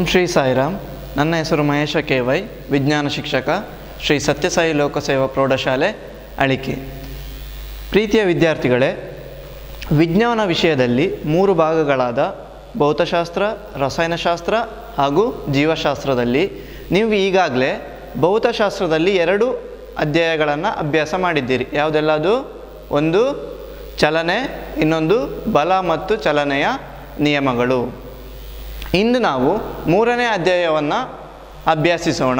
ಓಂ ಶ್ರೀ ಸಾಯಿರಾಮ್ ನನ್ನ ಹೆಸರು Mahesh K Y ವಿಜ್ಞಾನ ಶಿಕ್ಷಕ ಶ್ರೀ ಸತ್ಯಸಾಯಿ ಲೋಕಸೇವಾ ಪ್ರೌಢಶಾಲೆ ಅಳಿಕೆ ಪ್ರೀತಿಯ ವಿದ್ಯಾರ್ಥಿಗಳೇ ವಿಜ್ಞಾನ ವಿಷಯದಲ್ಲಿ ಮೂರು ಭಾಗಗಳಾದ ಭೌತಶಾಸ್ತ್ರ ರಸಾಯನಶಾಸ್ತ್ರ ಹಾಗೂ ಜೀವಶಾಸ್ತ್ರದಲ್ಲಿ ನೀವು ಈಗಾಗಲೇ ಭೌತಶಾಸ್ತ್ರದಲ್ಲಿ ಎರಡು ಅಧ್ಯಾಯಗಳನ್ನು ಅಭ್ಯಾಸ ಮಾಡಿದ್ದೀರಿ ಯಾವುದೆಲ್ಲ ಅದು ಒಂದು ಚಲನೆ ಇನ್ನೊಂದು ಬಲ ಮತ್ತು ಚಲನೆಯ ನಿಯಮಗಳು ಇಂದು ನಾವು ಮೂರನೇ ಅಧ್ಯಾಯವನ್ನು ಅಭ್ಯಾಸಿಸೋಣ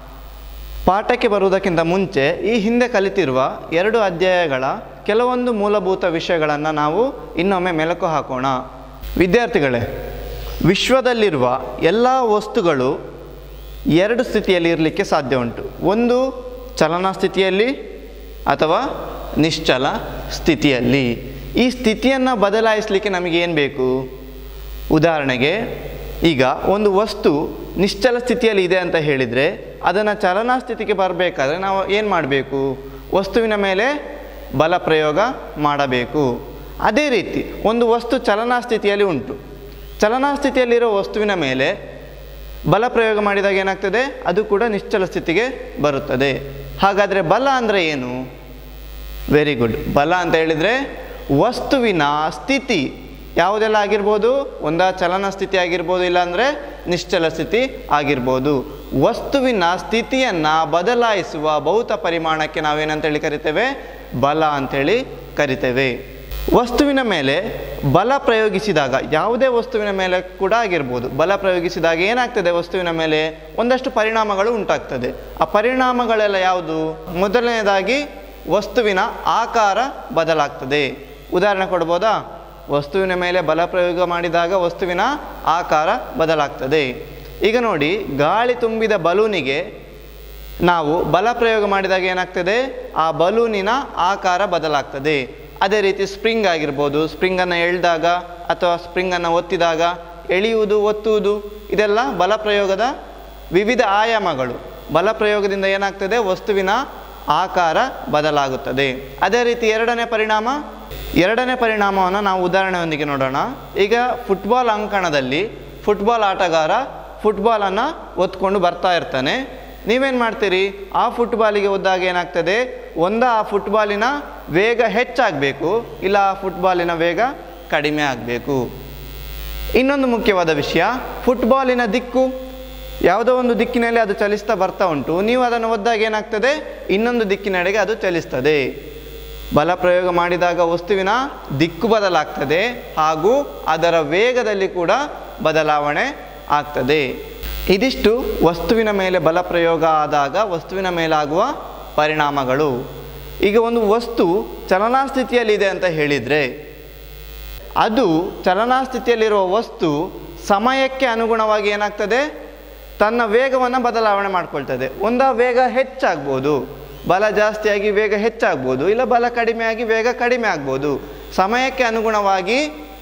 ಪಾಠಕ್ಕೆ ಬರುವುದಕ್ಕಿಂತ ಮುಂಚೆ ಈ ಹಿಂದೆ ಕಲಿತಿರುವ ಎರಡು ಅಧ್ಯಾಯಗಳ ಕೆಲವೊಂದು ಮೂಲಭೂತ ವಿಷಯಗಳನ್ನು ನಾವು ಇನ್ನೊಮ್ಮೆ ಮೆಲುಕು ಹಾಕೋಣ ವಿದ್ಯಾರ್ಥಿಗಳೇ ವಿಶ್ವದಲ್ಲಿರುವ ಎಲ್ಲ ವಸ್ತುಗಳು ಎರಡು ಸ್ಥಿತಿಯಲ್ಲಿ ಇರಲಿಕ್ಕೆ ಸಾಧ್ಯ ಉಂಟು ಒಂದು ಚಲನಾ ಸ್ಥಿತಿಯಲ್ಲಿ ಅಥವಾ ನಿಶ್ಚಲ ಸ್ಥಿತಿಯಲ್ಲಿ ಈ ಸ್ಥಿತಿಯನ್ನು ಬದಲಾಯಿಸಲಿಕ್ಕೆ ನಮಗೆ ಏನು ಬೇಕು ಉದಾಹರಣೆಗೆ ಈಗ ಒಂದು ವಸ್ತು ನಿಶ್ಚಲ ಸ್ಥಿತಿಯಲ್ಲಿ ಇದೆ ಅಂತ ಹೇಳಿದರೆ ಅದನ್ನು ಚಲನಾ ಸ್ಥಿತಿಗೆ ಬರಬೇಕಾದ್ರೆ ನಾವು ಏನು ಮಾಡಬೇಕು ವಸ್ತುವಿನ ಮೇಲೆ ಬಲ ಪ್ರಯೋಗ ಮಾಡಬೇಕು ಅದೇ ರೀತಿ ಒಂದು ವಸ್ತು ಚಲನಾ ಸ್ಥಿತಿಯಲ್ಲಿ ಉಂಟು ಚಲನಾ ಸ್ಥಿತಿಯಲ್ಲಿರೋ ವಸ್ತುವಿನ ಮೇಲೆ ಬಲ ಪ್ರಯೋಗ ಮಾಡಿದಾಗ ಏನಾಗ್ತದೆ ಅದು ಕೂಡ ನಿಶ್ಚಲ ಸ್ಥಿತಿಗೆ ಬರುತ್ತದೆ ಹಾಗಾದರೆ ಬಲ ಅಂದರೆ ಏನು ವೆರಿ ಗುಡ್ ಬಲ ಅಂತ ಹೇಳಿದರೆ ವಸ್ತುವಿನ ಸ್ಥಿತಿ ಯಾವುದೆಲ್ಲ ಆಗಿರ್ಬೋದು ಒಂದ ಚಲನ ಸ್ಥಿತಿ ಆಗಿರ್ಬೋದು ಇಲ್ಲಾಂದರೆ ನಿಶ್ಚಲ ಸ್ಥಿತಿ ಆಗಿರ್ಬೋದು ವಸ್ತುವಿನ ಸ್ಥಿತಿಯನ್ನು ಬದಲಾಯಿಸುವ ಭೌತ ಪರಿಮಾಣಕ್ಕೆ ನಾವೇನಂತೇಳಿ ಕರಿತೇವೆ ಬಲ ಅಂಥೇಳಿ ಕರಿತೇವೆ ವಸ್ತುವಿನ ಮೇಲೆ ಬಲ ಪ್ರಯೋಗಿಸಿದಾಗ ಯಾವುದೇ ವಸ್ತುವಿನ ಮೇಲೆ ಕೂಡ ಆಗಿರ್ಬೋದು ಬಲ ಪ್ರಯೋಗಿಸಿದಾಗ ಏನಾಗ್ತದೆ ವಸ್ತುವಿನ ಮೇಲೆ ಒಂದಷ್ಟು ಪರಿಣಾಮಗಳು ಉಂಟಾಗ್ತದೆ ಆ ಪರಿಣಾಮಗಳೆಲ್ಲ ಯಾವುದು ಮೊದಲನೇದಾಗಿ ವಸ್ತುವಿನ ಆಕಾರ ಬದಲಾಗ್ತದೆ ಉದಾಹರಣೆ ಕೊಡ್ಬೋದಾ ವಸ್ತುವಿನ ಮೇಲೆ ಬಲ ಪ್ರಯೋಗ ಮಾಡಿದಾಗ ವಸ್ತುವಿನ ಆಕಾರ ಬದಲಾಗ್ತದೆ ಈಗ ನೋಡಿ ಗಾಳಿ ತುಂಬಿದ ಬಲೂನಿಗೆ ನಾವು ಬಲ ಪ್ರಯೋಗ ಮಾಡಿದಾಗ ಏನಾಗ್ತದೆ ಆ ಬಲೂನಿನ ಆಕಾರ ಬದಲಾಗ್ತದೆ ಅದೇ ರೀತಿ ಸ್ಪ್ರಿಂಗ್ ಆಗಿರ್ಬೋದು ಸ್ಪ್ರಿಂಗನ್ನು ಎಳೆದಾಗ ಅಥವಾ ಸ್ಪ್ರಿಂಗನ್ನು ಒತ್ತಿದಾಗ ಎಳೆಯುವುದು ಒತ್ತುವುದು ಇದೆಲ್ಲ ಬಲ ಪ್ರಯೋಗದ ವಿವಿಧ ಆಯಾಮಗಳು ಬಲ ಪ್ರಯೋಗದಿಂದ ಏನಾಗ್ತದೆ ವಸ್ತುವಿನ ಆಕಾರ ಬದಲಾಗುತ್ತದೆ ಅದೇ ರೀತಿ ಎರಡನೇ ಪರಿಣಾಮ ಎರಡನೇ ಪರಿಣಾಮವನ್ನು ನಾವು ಉದಾಹರಣೆಯೊಂದಿಗೆ ನೋಡೋಣ ಈಗ ಫುಟ್ಬಾಲ್ ಅಂಕಣದಲ್ಲಿ ಫುಟ್ಬಾಲ್ ಆಟಗಾರ ಫುಟ್ಬಾಲನ್ನು ಒತ್ಕೊಂಡು ಬರ್ತಾ ಇರ್ತಾನೆ ನೀವೇನು ಮಾಡ್ತೀರಿ ಆ ಫುಟ್ಬಾಲಿಗೆ ಒದ್ದಾಗ ಏನಾಗ್ತದೆ ಒಂದ ಆ ಫುಟ್ಬಾಲಿನ ವೇಗ ಹೆಚ್ಚಾಗಬೇಕು ಇಲ್ಲ ಆ ಫುಟ್ಬಾಲಿನ ವೇಗ ಕಡಿಮೆ ಆಗಬೇಕು ಇನ್ನೊಂದು ಮುಖ್ಯವಾದ ವಿಷಯ ಫುಟ್ಬಾಲಿನ ದಿಕ್ಕು ಯಾವುದೋ ಒಂದು ದಿಕ್ಕಿನಲ್ಲಿ ಅದು ಚಲಿಸ್ತಾ ಬರ್ತಾ ಉಂಟು ನೀವು ಅದನ್ನು ಒದ್ದಾಗ ಏನಾಗ್ತದೆ ಇನ್ನೊಂದು ದಿಕ್ಕಿನೆಡೆಗೆ ಅದು ಚಲಿಸ್ತದೆ ಬಲ ಪ್ರಯೋಗ ಮಾಡಿದಾಗ ವಸ್ತುವಿನ ದಿಕ್ಕು ಬದಲಾಗ್ತದೆ ಹಾಗೂ ಅದರ ವೇಗದಲ್ಲಿ ಕೂಡ ಬದಲಾವಣೆ ಆಗ್ತದೆ ಇದಿಷ್ಟು ವಸ್ತುವಿನ ಮೇಲೆ ಬಲ ಪ್ರಯೋಗ ಆದಾಗ ವಸ್ತುವಿನ ಮೇಲಾಗುವ ಪರಿಣಾಮಗಳು ಈಗ ಒಂದು ವಸ್ತು ಚಲನಾ ಸ್ಥಿತಿಯಲ್ಲಿದೆ ಅಂತ ಹೇಳಿದರೆ ಅದು ಚಲನಾ ಸ್ಥಿತಿಯಲ್ಲಿರುವ ವಸ್ತು ಸಮಯಕ್ಕೆ ಅನುಗುಣವಾಗಿ ಏನಾಗ್ತದೆ ತನ್ನ ವೇಗವನ್ನು ಬದಲಾವಣೆ ಮಾಡ್ಕೊಳ್ತದೆ ಒಂದ ವೇಗ ಹೆಚ್ಚಾಗ್ಬೋದು ಬಲ ಜಾಸ್ತಿಯಾಗಿ ವೇಗ ಹೆಚ್ಚಾಗ್ಬೋದು ಇಲ್ಲ ಬಲ ಕಡಿಮೆಯಾಗಿ ವೇಗ ಕಡಿಮೆ ಆಗ್ಬೋದು ಸಮಯಕ್ಕೆ ಅನುಗುಣವಾಗಿ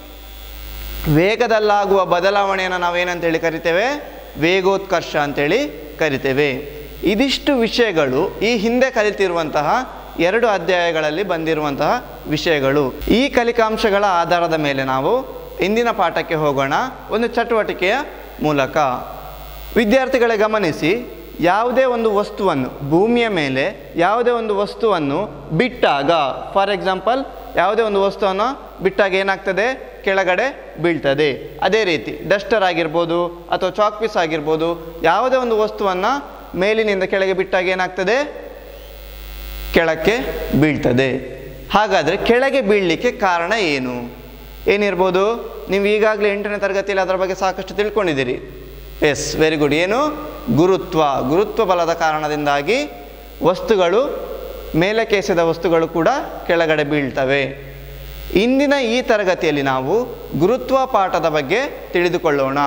ವೇಗದಲ್ಲಾಗುವ ಬದಲಾವಣೆಯನ್ನು ನಾವೇನಂತೇಳಿ ಕರಿತೇವೆ ವೇಗೋತ್ಕರ್ಷ ಅಂತೇಳಿ ಕರಿತೇವೆ ಇದಿಷ್ಟು ವಿಷಯಗಳು ಈ ಹಿಂದೆ ಕಲಿತಿರುವಂತಹ ಎರಡು ಅಧ್ಯಾಯಗಳಲ್ಲಿ ಬಂದಿರುವಂತಹ ವಿಷಯಗಳು ಈ ಕಲಿಕಾಂಶಗಳ ಆಧಾರದ ಮೇಲೆ ನಾವು ಇಂದಿನ ಪಾಠಕ್ಕೆ ಹೋಗೋಣ ಒಂದು ಚಟುವಟಿಕೆಯ ಮೂಲಕ ವಿದ್ಯಾರ್ಥಿಗಳೇ ಗಮನಿಸಿ ಯಾವುದೇ ಒಂದು ವಸ್ತುವನ್ನು ಭೂಮಿಯ ಮೇಲೆ ಯಾವುದೇ ಒಂದು ವಸ್ತುವನ್ನು ಬಿಟ್ಟಾಗ ಫಾರ್ ಎಕ್ಸಾಂಪಲ್ ಯಾವುದೇ ಒಂದು ವಸ್ತುವನ್ನು ಬಿಟ್ಟಾಗ ಏನಾಗ್ತದೆ ಕೆಳಗಡೆ ಬೀಳ್ತದೆ ಅದೇ ರೀತಿ ಡಸ್ಟರ್ ಆಗಿರ್ಬೋದು ಅಥವಾ ಚಾಕ್ ಪೀಸ್ ಆಗಿರ್ಬೋದು ಯಾವುದೇ ಒಂದು ವಸ್ತುವನ್ನು ಮೇಲಿನಿಂದ ಕೆಳಗೆ ಬಿಟ್ಟಾಗ ಏನಾಗ್ತದೆ ಕೆಳಕ್ಕೆ ಬೀಳ್ತದೆ ಹಾಗಾದರೆ ಕೆಳಗೆ ಬೀಳಲಿಕ್ಕೆ ಕಾರಣ ಏನು ಏನಿರ್ಬೋದು ನೀವು ಈಗಾಗಲೇ ಎಂಟನೇ ತರಗತಿಯಲ್ಲಿ ಅದರ ಬಗ್ಗೆ ಸಾಕಷ್ಟು ತಿಳ್ಕೊಂಡಿದ್ದೀರಿ ಎಸ್ ವೆರಿ ಗುಡ್ ಏನು ಗುರುತ್ವ ಗುರುತ್ವ ಬಲದ ಕಾರಣದಿಂದಾಗಿ ವಸ್ತುಗಳು ಮೇಲಕ್ಕೆ ಎಸೆದ ವಸ್ತುಗಳು ಕೂಡ ಕೆಳಗಡೆ ಬೀಳ್ತವೆ ಇಂದಿನ ಈ ತರಗತಿಯಲ್ಲಿ ನಾವು ಗುರುತ್ವ ಪಾಠದ ಬಗ್ಗೆ ತಿಳಿದುಕೊಳ್ಳೋಣ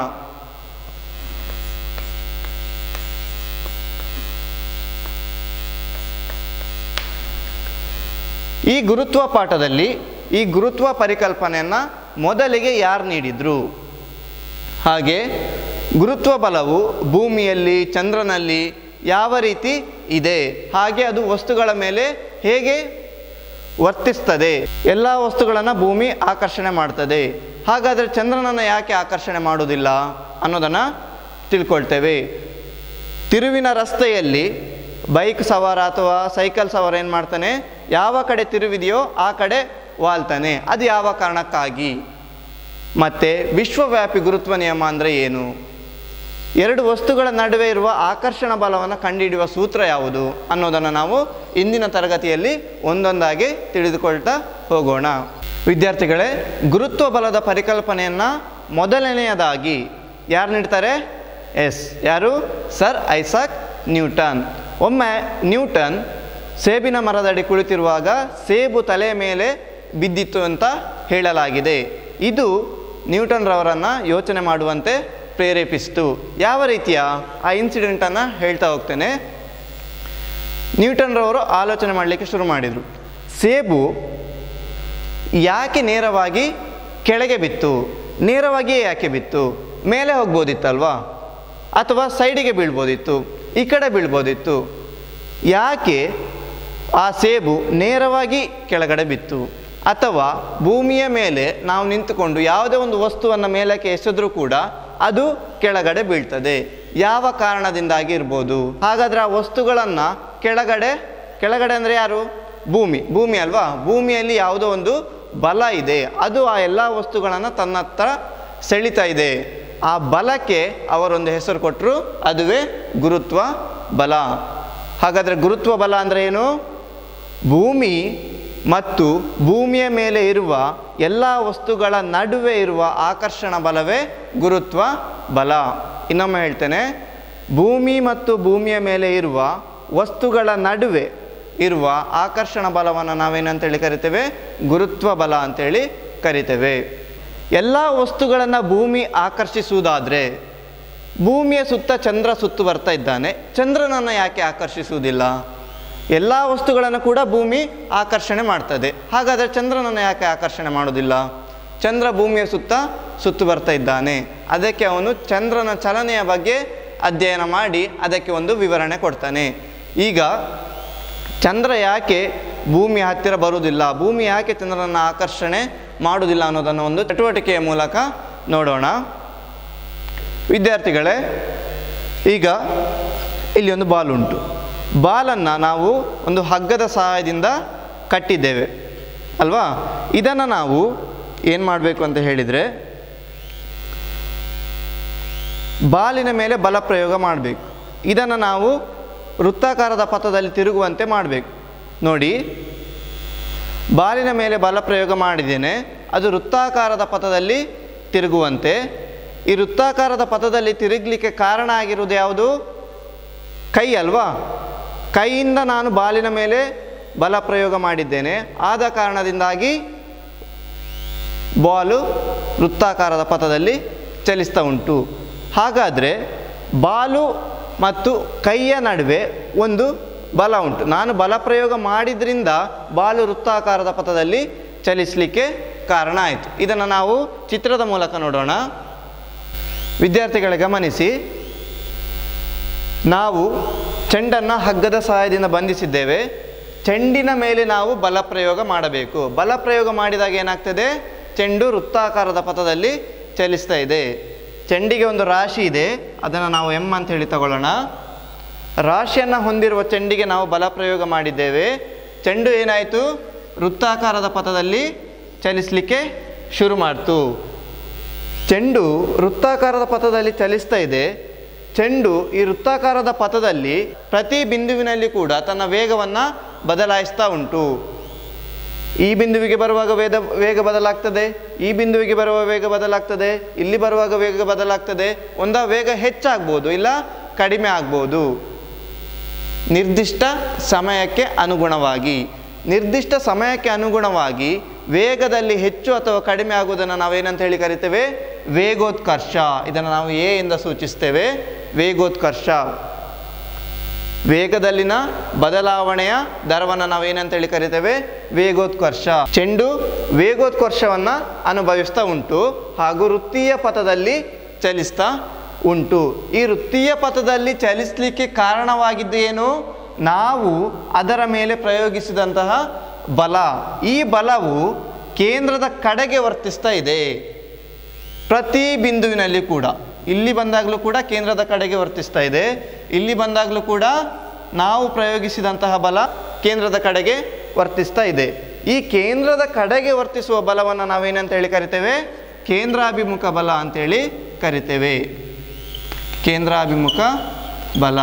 ಈ ಗುರುತ್ವ ಪಾಠದಲ್ಲಿ ಈ ಗುರುತ್ವ ಪರಿಕಲ್ಪನೆಯನ್ನು ಮೊದಲಿಗೆ ಯಾರು ನೀಡಿದ್ರು ಹಾಗೆ ಗುರುತ್ವ ಬಲವು ಭೂಮಿಯಲ್ಲಿ ಚಂದ್ರನಲ್ಲಿ ಯಾವ ರೀತಿ ಇದೆ ಹಾಗೆ ಅದು ವಸ್ತುಗಳ ಮೇಲೆ ಹೇಗೆ ವರ್ತಿಸ್ತದೆ ಎಲ್ಲ ವಸ್ತುಗಳನ್ನು ಭೂಮಿ ಆಕರ್ಷಣೆ ಮಾಡ್ತದೆ ಹಾಗಾದರೆ ಚಂದ್ರನನ್ನು ಯಾಕೆ ಆಕರ್ಷಣೆ ಮಾಡೋದಿಲ್ಲ ಅನ್ನೋದನ್ನು ತಿಳ್ಕೊಳ್ತೇವೆ ತಿರುವಿನ ರಸ್ತೆಯಲ್ಲಿ ಬೈಕ್ ಸವಾರ ಅಥವಾ ಸೈಕಲ್ ಸವಾರ ಏನು ಮಾಡ್ತಾನೆ ಯಾವ ಕಡೆ ತಿರುವಿದೆಯೋ ಆ ಕಡೆ ವಾಲ್ತಾನೆ ಅದು ಯಾವ ಕಾರಣಕ್ಕಾಗಿ ಮತ್ತು ವಿಶ್ವವ್ಯಾಪಿ ಗುರುತ್ವ ನಿಯಮ ಅಂದರೆ ಏನು ಎರಡು ವಸ್ತುಗಳ ನಡುವೆ ಇರುವ ಆಕರ್ಷಣ ಬಲವನ್ನು ಕಂಡುಹಿಡಿಯುವ ಸೂತ್ರ ಯಾವುದು ಅನ್ನೋದನ್ನು ನಾವು ಇಂದಿನ ತರಗತಿಯಲ್ಲಿ ಒಂದೊಂದಾಗಿ ತಿಳಿದುಕೊಳ್ತಾ ಹೋಗೋಣ ವಿದ್ಯಾರ್ಥಿಗಳೇ ಗುರುತ್ವ ಬಲದ ಪರಿಕಲ್ಪನೆಯನ್ನು ಮೊದಲನೆಯದಾಗಿ ಯಾರು ನೀಡ್ತಾರೆ ಎಸ್ ಯಾರು ಸರ್ ಐಸಾಕ್ ನ್ಯೂಟನ್ ಒಮ್ಮೆ ನ್ಯೂಟನ್ ಸೇಬಿನ ಮರದಡಿ ಕುಳಿತಿರುವಾಗ ಸೇಬು ತಲೆಯ ಮೇಲೆ ಬಿದ್ದಿತ್ತು ಅಂತ ಹೇಳಲಾಗಿದೆ ಇದು ನ್ಯೂಟನ್ ರವರನ್ನು ಯೋಚನೆ ಮಾಡುವಂತೆ ಪ್ರೇರೇಪಿಸಿತು ಯಾವ ರೀತಿಯ ಆ ಇನ್ಸಿಡೆಂಟನ್ನು ಹೇಳ್ತಾ ಹೋಗ್ತೇನೆ ನ್ಯೂಟನ್ ರವರು ಆಲೋಚನೆ ಮಾಡಲಿಕ್ಕೆ ಶುರು ಮಾಡಿದರು ಸೇಬು ಯಾಕೆ ನೇರವಾಗಿ ಕೆಳಗೆ ಬಿತ್ತು ನೇರವಾಗಿಯೇ ಯಾಕೆ ಬಿತ್ತು ಮೇಲೆ ಹೋಗ್ಬೋದಿತ್ತಲ್ವಾ ಅಥವಾ ಸೈಡಿಗೆ ಬೀಳ್ಬೋದಿತ್ತು ಈ ಕಡೆ ಬೀಳ್ಬೋದಿತ್ತು ಯಾಕೆ ಆ ಸೇಬು ನೇರವಾಗಿ ಕೆಳಗಡೆ ಬಿತ್ತು ಅಥವಾ ಭೂಮಿಯ ಮೇಲೆ ನಾವು ನಿಂತುಕೊಂಡು ಯಾವುದೇ ಒಂದು ವಸ್ತುವನ್ನು ಮೇಲಕ್ಕೆ ಎಸೆದ್ರೂ ಕೂಡ ಅದು ಕೆಳಗಡೆ ಬೀಳ್ತದೆ ಯಾವ ಕಾರಣದಿಂದಾಗಿ ಇರ್ಬೋದು ಹಾಗಾದರೆ ಆ ವಸ್ತುಗಳನ್ನು ಕೆಳಗಡೆ ಕೆಳಗಡೆ ಅಂದರೆ ಯಾರು ಭೂಮಿ ಭೂಮಿ ಅಲ್ವಾ ಭೂಮಿಯಲ್ಲಿ ಯಾವುದೋ ಒಂದು ಬಲ ಇದೆ ಅದು ಆ ಎಲ್ಲ ವಸ್ತುಗಳನ್ನು ತನ್ನತ್ತ ಸೆಳಿತಾ ಇದೆ ಆ ಬಲಕ್ಕೆ ಅವರೊಂದು ಹೆಸರು ಕೊಟ್ಟರು ಅದುವೇ ಗುರುತ್ವ ಬಲ ಹಾಗಾದರೆ ಗುರುತ್ವ ಬಲ ಅಂದರೆ ಏನು ಭೂಮಿ ಮತ್ತು ಭೂಮಿಯ ಮೇಲೆ ಇರುವ ಎಲ್ಲ ವಸ್ತುಗಳ ನಡುವೆ ಇರುವ ಆಕರ್ಷಣ ಬಲವೇ ಗುರುತ್ವ ಬಲ ಇನ್ನೊಮ್ಮೆ ಹೇಳ್ತೇನೆ ಭೂಮಿ ಮತ್ತು ಭೂಮಿಯ ಮೇಲೆ ಇರುವ ವಸ್ತುಗಳ ನಡುವೆ ಇರುವ ಆಕರ್ಷಣ ಬಲವನ್ನು ನಾವೇನಂತೇಳಿ ಕರಿತೇವೆ ಗುರುತ್ವ ಬಲ ಅಂತೇಳಿ ಕರಿತೇವೆ ಎಲ್ಲ ವಸ್ತುಗಳನ್ನು ಭೂಮಿ ಆಕರ್ಷಿಸುವುದಾದರೆ ಭೂಮಿಯ ಸುತ್ತ ಚಂದ್ರ ಸುತ್ತು ಬರ್ತಾ ಇದ್ದಾನೆ ಚಂದ್ರನನ್ನು ಯಾಕೆ ಆಕರ್ಷಿಸುವುದಿಲ್ಲ ಎಲ್ಲ ವಸ್ತುಗಳನ್ನು ಕೂಡ ಭೂಮಿ ಆಕರ್ಷಣೆ ಮಾಡ್ತದೆ ಹಾಗಾದರೆ ಚಂದ್ರನನ್ನು ಯಾಕೆ ಆಕರ್ಷಣೆ ಮಾಡೋದಿಲ್ಲ ಚಂದ್ರ ಭೂಮಿಯ ಸುತ್ತ ಸುತ್ತು ಬರ್ತಾ ಇದ್ದಾನೆ ಅದಕ್ಕೆ ಅವನು ಚಂದ್ರನ ಚಲನೆಯ ಬಗ್ಗೆ ಅಧ್ಯಯನ ಮಾಡಿ ಅದಕ್ಕೆ ಒಂದು ವಿವರಣೆ ಕೊಡ್ತಾನೆ ಈಗ ಚಂದ್ರ ಯಾಕೆ ಭೂಮಿ ಹತ್ತಿರ ಬರುವುದಿಲ್ಲ ಭೂಮಿ ಯಾಕೆ ಚಂದ್ರನನ್ನು ಆಕರ್ಷಣೆ ಮಾಡುವುದಿಲ್ಲ ಅನ್ನೋದನ್ನು ಒಂದು ಚಟುವಟಿಕೆಯ ಮೂಲಕ ನೋಡೋಣ ವಿದ್ಯಾರ್ಥಿಗಳೇ ಈಗ ಇಲ್ಲಿ ಒಂದು ಬಾಲ್ ಉಂಟು ಬಾಲನ್ನು ನಾವು ಒಂದು ಹಗ್ಗದ ಸಹಾಯದಿಂದ ಕಟ್ಟಿದ್ದೇವೆ ಅಲ್ವಾ ಇದನ್ನು ನಾವು ಏನು ಮಾಡಬೇಕು ಅಂತ ಹೇಳಿದರೆ ಬಾಲಿನ ಮೇಲೆ ಬಲ ಪ್ರಯೋಗ ಮಾಡಬೇಕು ಇದನ್ನು ನಾವು ವೃತ್ತಾಕಾರದ ಪಥದಲ್ಲಿ ತಿರುಗುವಂತೆ ಮಾಡಬೇಕು ನೋಡಿ ಬಾಲಿನ ಮೇಲೆ ಬಲ ಪ್ರಯೋಗ ಮಾಡಿದ್ದೇನೆ ಅದು ವೃತ್ತಾಕಾರದ ಪಥದಲ್ಲಿ ತಿರುಗುವಂತೆ ಈ ವೃತ್ತಾಕಾರದ ಪಥದಲ್ಲಿ ತಿರುಗಲಿಕ್ಕೆ ಕಾರಣ ಆಗಿರುವುದು ಯಾವುದು ಕೈ ಅಲ್ವಾ ಕೈಯಿಂದ ನಾನು ಬಾಲಿನ ಮೇಲೆ ಬಲ ಪ್ರಯೋಗ ಮಾಡಿದ್ದೇನೆ ಆದ ಕಾರಣದಿಂದಾಗಿ ಬಾಲು ವೃತ್ತಾಕಾರದ ಪಥದಲ್ಲಿ ಚಲಿಸ್ತಾ ಉಂಟು ಹಾಗಾದರೆ ಬಾಲು ಮತ್ತು ಕೈಯ ನಡುವೆ ಒಂದು ಬಲ ಉಂಟು ನಾನು ಬಲ ಪ್ರಯೋಗ ಮಾಡಿದ್ರಿಂದ ಬಾಲು ವೃತ್ತಾಕಾರದ ಪಥದಲ್ಲಿ ಚಲಿಸಲಿಕ್ಕೆ ಕಾರಣ ಆಯಿತು ಇದನ್ನು ನಾವು ಚಿತ್ರದ ಮೂಲಕ ನೋಡೋಣ ವಿದ್ಯಾರ್ಥಿಗಳ ಗಮನಿಸಿ ನಾವು ಚೆಂಡನ್ನು ಹಗ್ಗದ ಸಹಾಯದಿಂದ ಬಂಧಿಸಿದ್ದೇವೆ ಚೆಂಡಿನ ಮೇಲೆ ನಾವು ಬಲ ಪ್ರಯೋಗ ಮಾಡಬೇಕು ಬಲ ಪ್ರಯೋಗ ಮಾಡಿದಾಗ ಏನಾಗ್ತದೆ ಚೆಂಡು ವೃತ್ತಾಕಾರದ ಪಥದಲ್ಲಿ ಚಲಿಸ್ತಾ ಇದೆ ಚೆಂಡಿಗೆ ಒಂದು ರಾಶಿ ಇದೆ ಅದನ್ನು ನಾವು ಎಮ್ ಅಂತ ಹೇಳಿ ತಗೊಳ್ಳೋಣ ರಾಶಿಯನ್ನು ಹೊಂದಿರುವ ಚೆಂಡಿಗೆ ನಾವು ಬಲ ಪ್ರಯೋಗ ಮಾಡಿದ್ದೇವೆ ಚೆಂಡು ಏನಾಯಿತು ವೃತ್ತಾಕಾರದ ಪಥದಲ್ಲಿ ಚಲಿಸಲಿಕ್ಕೆ ಶುರು ಮಾಡ್ತು ಚೆಂಡು ವೃತ್ತಾಕಾರದ ಪಥದಲ್ಲಿ ಚಲಿಸ್ತಾ ಇದೆ ಚೆಂಡು ಈ ವೃತ್ತಾಕಾರದ ಪಥದಲ್ಲಿ ಪ್ರತಿ ಬಿಂದುವಿನಲ್ಲಿ ಕೂಡ ತನ್ನ ವೇಗವನ್ನು ಬದಲಾಯಿಸ್ತಾ ಉಂಟು ಈ ಬಿಂದುವಿಗೆ ಬರುವಾಗ ವೇದ ವೇಗ ಬದಲಾಗ್ತದೆ ಈ ಬಿಂದುವಿಗೆ ಬರುವ ವೇಗ ಬದಲಾಗ್ತದೆ ಇಲ್ಲಿ ಬರುವಾಗ ವೇಗ ಬದಲಾಗ್ತದೆ ಒಂದ ವೇಗ ಹೆಚ್ಚಾಗ್ಬೋದು ಇಲ್ಲ ಕಡಿಮೆ ಆಗ್ಬೋದು ನಿರ್ದಿಷ್ಟ ಸಮಯಕ್ಕೆ ಅನುಗುಣವಾಗಿ ನಿರ್ದಿಷ್ಟ ಸಮಯಕ್ಕೆ ಅನುಗುಣವಾಗಿ ವೇಗದಲ್ಲಿ ಹೆಚ್ಚು ಅಥವಾ ಕಡಿಮೆ ಆಗುವುದನ್ನು ನಾವೇನಂತ ಹೇಳಿ ಕರಿತೇವೆ ವೇಗೋತ್ಕರ್ಷ ಇದನ್ನು ನಾವು ಎ ಇಂದ ಸೂಚಿಸ್ತೇವೆ ವೇಗೋತ್ಕರ್ಷ ವೇಗದಲ್ಲಿನ ಬದಲಾವಣೆಯ ದರವನ್ನು ನಾವೇನಂತ ಹೇಳಿ ಕರಿತೇವೆ ವೇಗೋತ್ಕರ್ಷ ಚೆಂಡು ವೇಗೋತ್ಕರ್ಷವನ್ನು ಅನುಭವಿಸ್ತಾ ಉಂಟು ಹಾಗೂ ವೃತ್ತೀಯ ಪಥದಲ್ಲಿ ಚಲಿಸ್ತಾ ಉಂಟು ಈ ವೃತ್ತೀಯ ಪಥದಲ್ಲಿ ಚಲಿಸಲಿಕ್ಕೆ ಕಾರಣವಾಗಿದ್ದು ಏನು ನಾವು ಅದರ ಮೇಲೆ ಪ್ರಯೋಗಿಸಿದಂತಹ ಬಲ ಈ ಬಲವು ಕೇಂದ್ರದ ಕಡೆಗೆ ವರ್ತಿಸ್ತಾ ಇದೆ ಪ್ರತಿ ಬಿಂದುವಿನಲ್ಲಿ ಕೂಡ ಇಲ್ಲಿ ಬಂದಾಗಲೂ ಕೂಡ ಕೇಂದ್ರದ ಕಡೆಗೆ ವರ್ತಿಸ್ತಾ ಇದೆ ಇಲ್ಲಿ ಬಂದಾಗಲೂ ಕೂಡ ನಾವು ಪ್ರಯೋಗಿಸಿದಂತಹ ಬಲ ಕೇಂದ್ರದ ಕಡೆಗೆ ವರ್ತಿಸ್ತಾ ಇದೆ ಈ ಕೇಂದ್ರದ ಕಡೆಗೆ ವರ್ತಿಸುವ ಬಲವನ್ನು ನಾವೇನಂತ ಹೇಳಿ ಕರಿತೇವೆ ಕೇಂದ್ರಾಭಿಮುಖ ಬಲ ಅಂತೇಳಿ ಕರಿತೇವೆ ಕೇಂದ್ರಾಭಿಮುಖ ಬಲ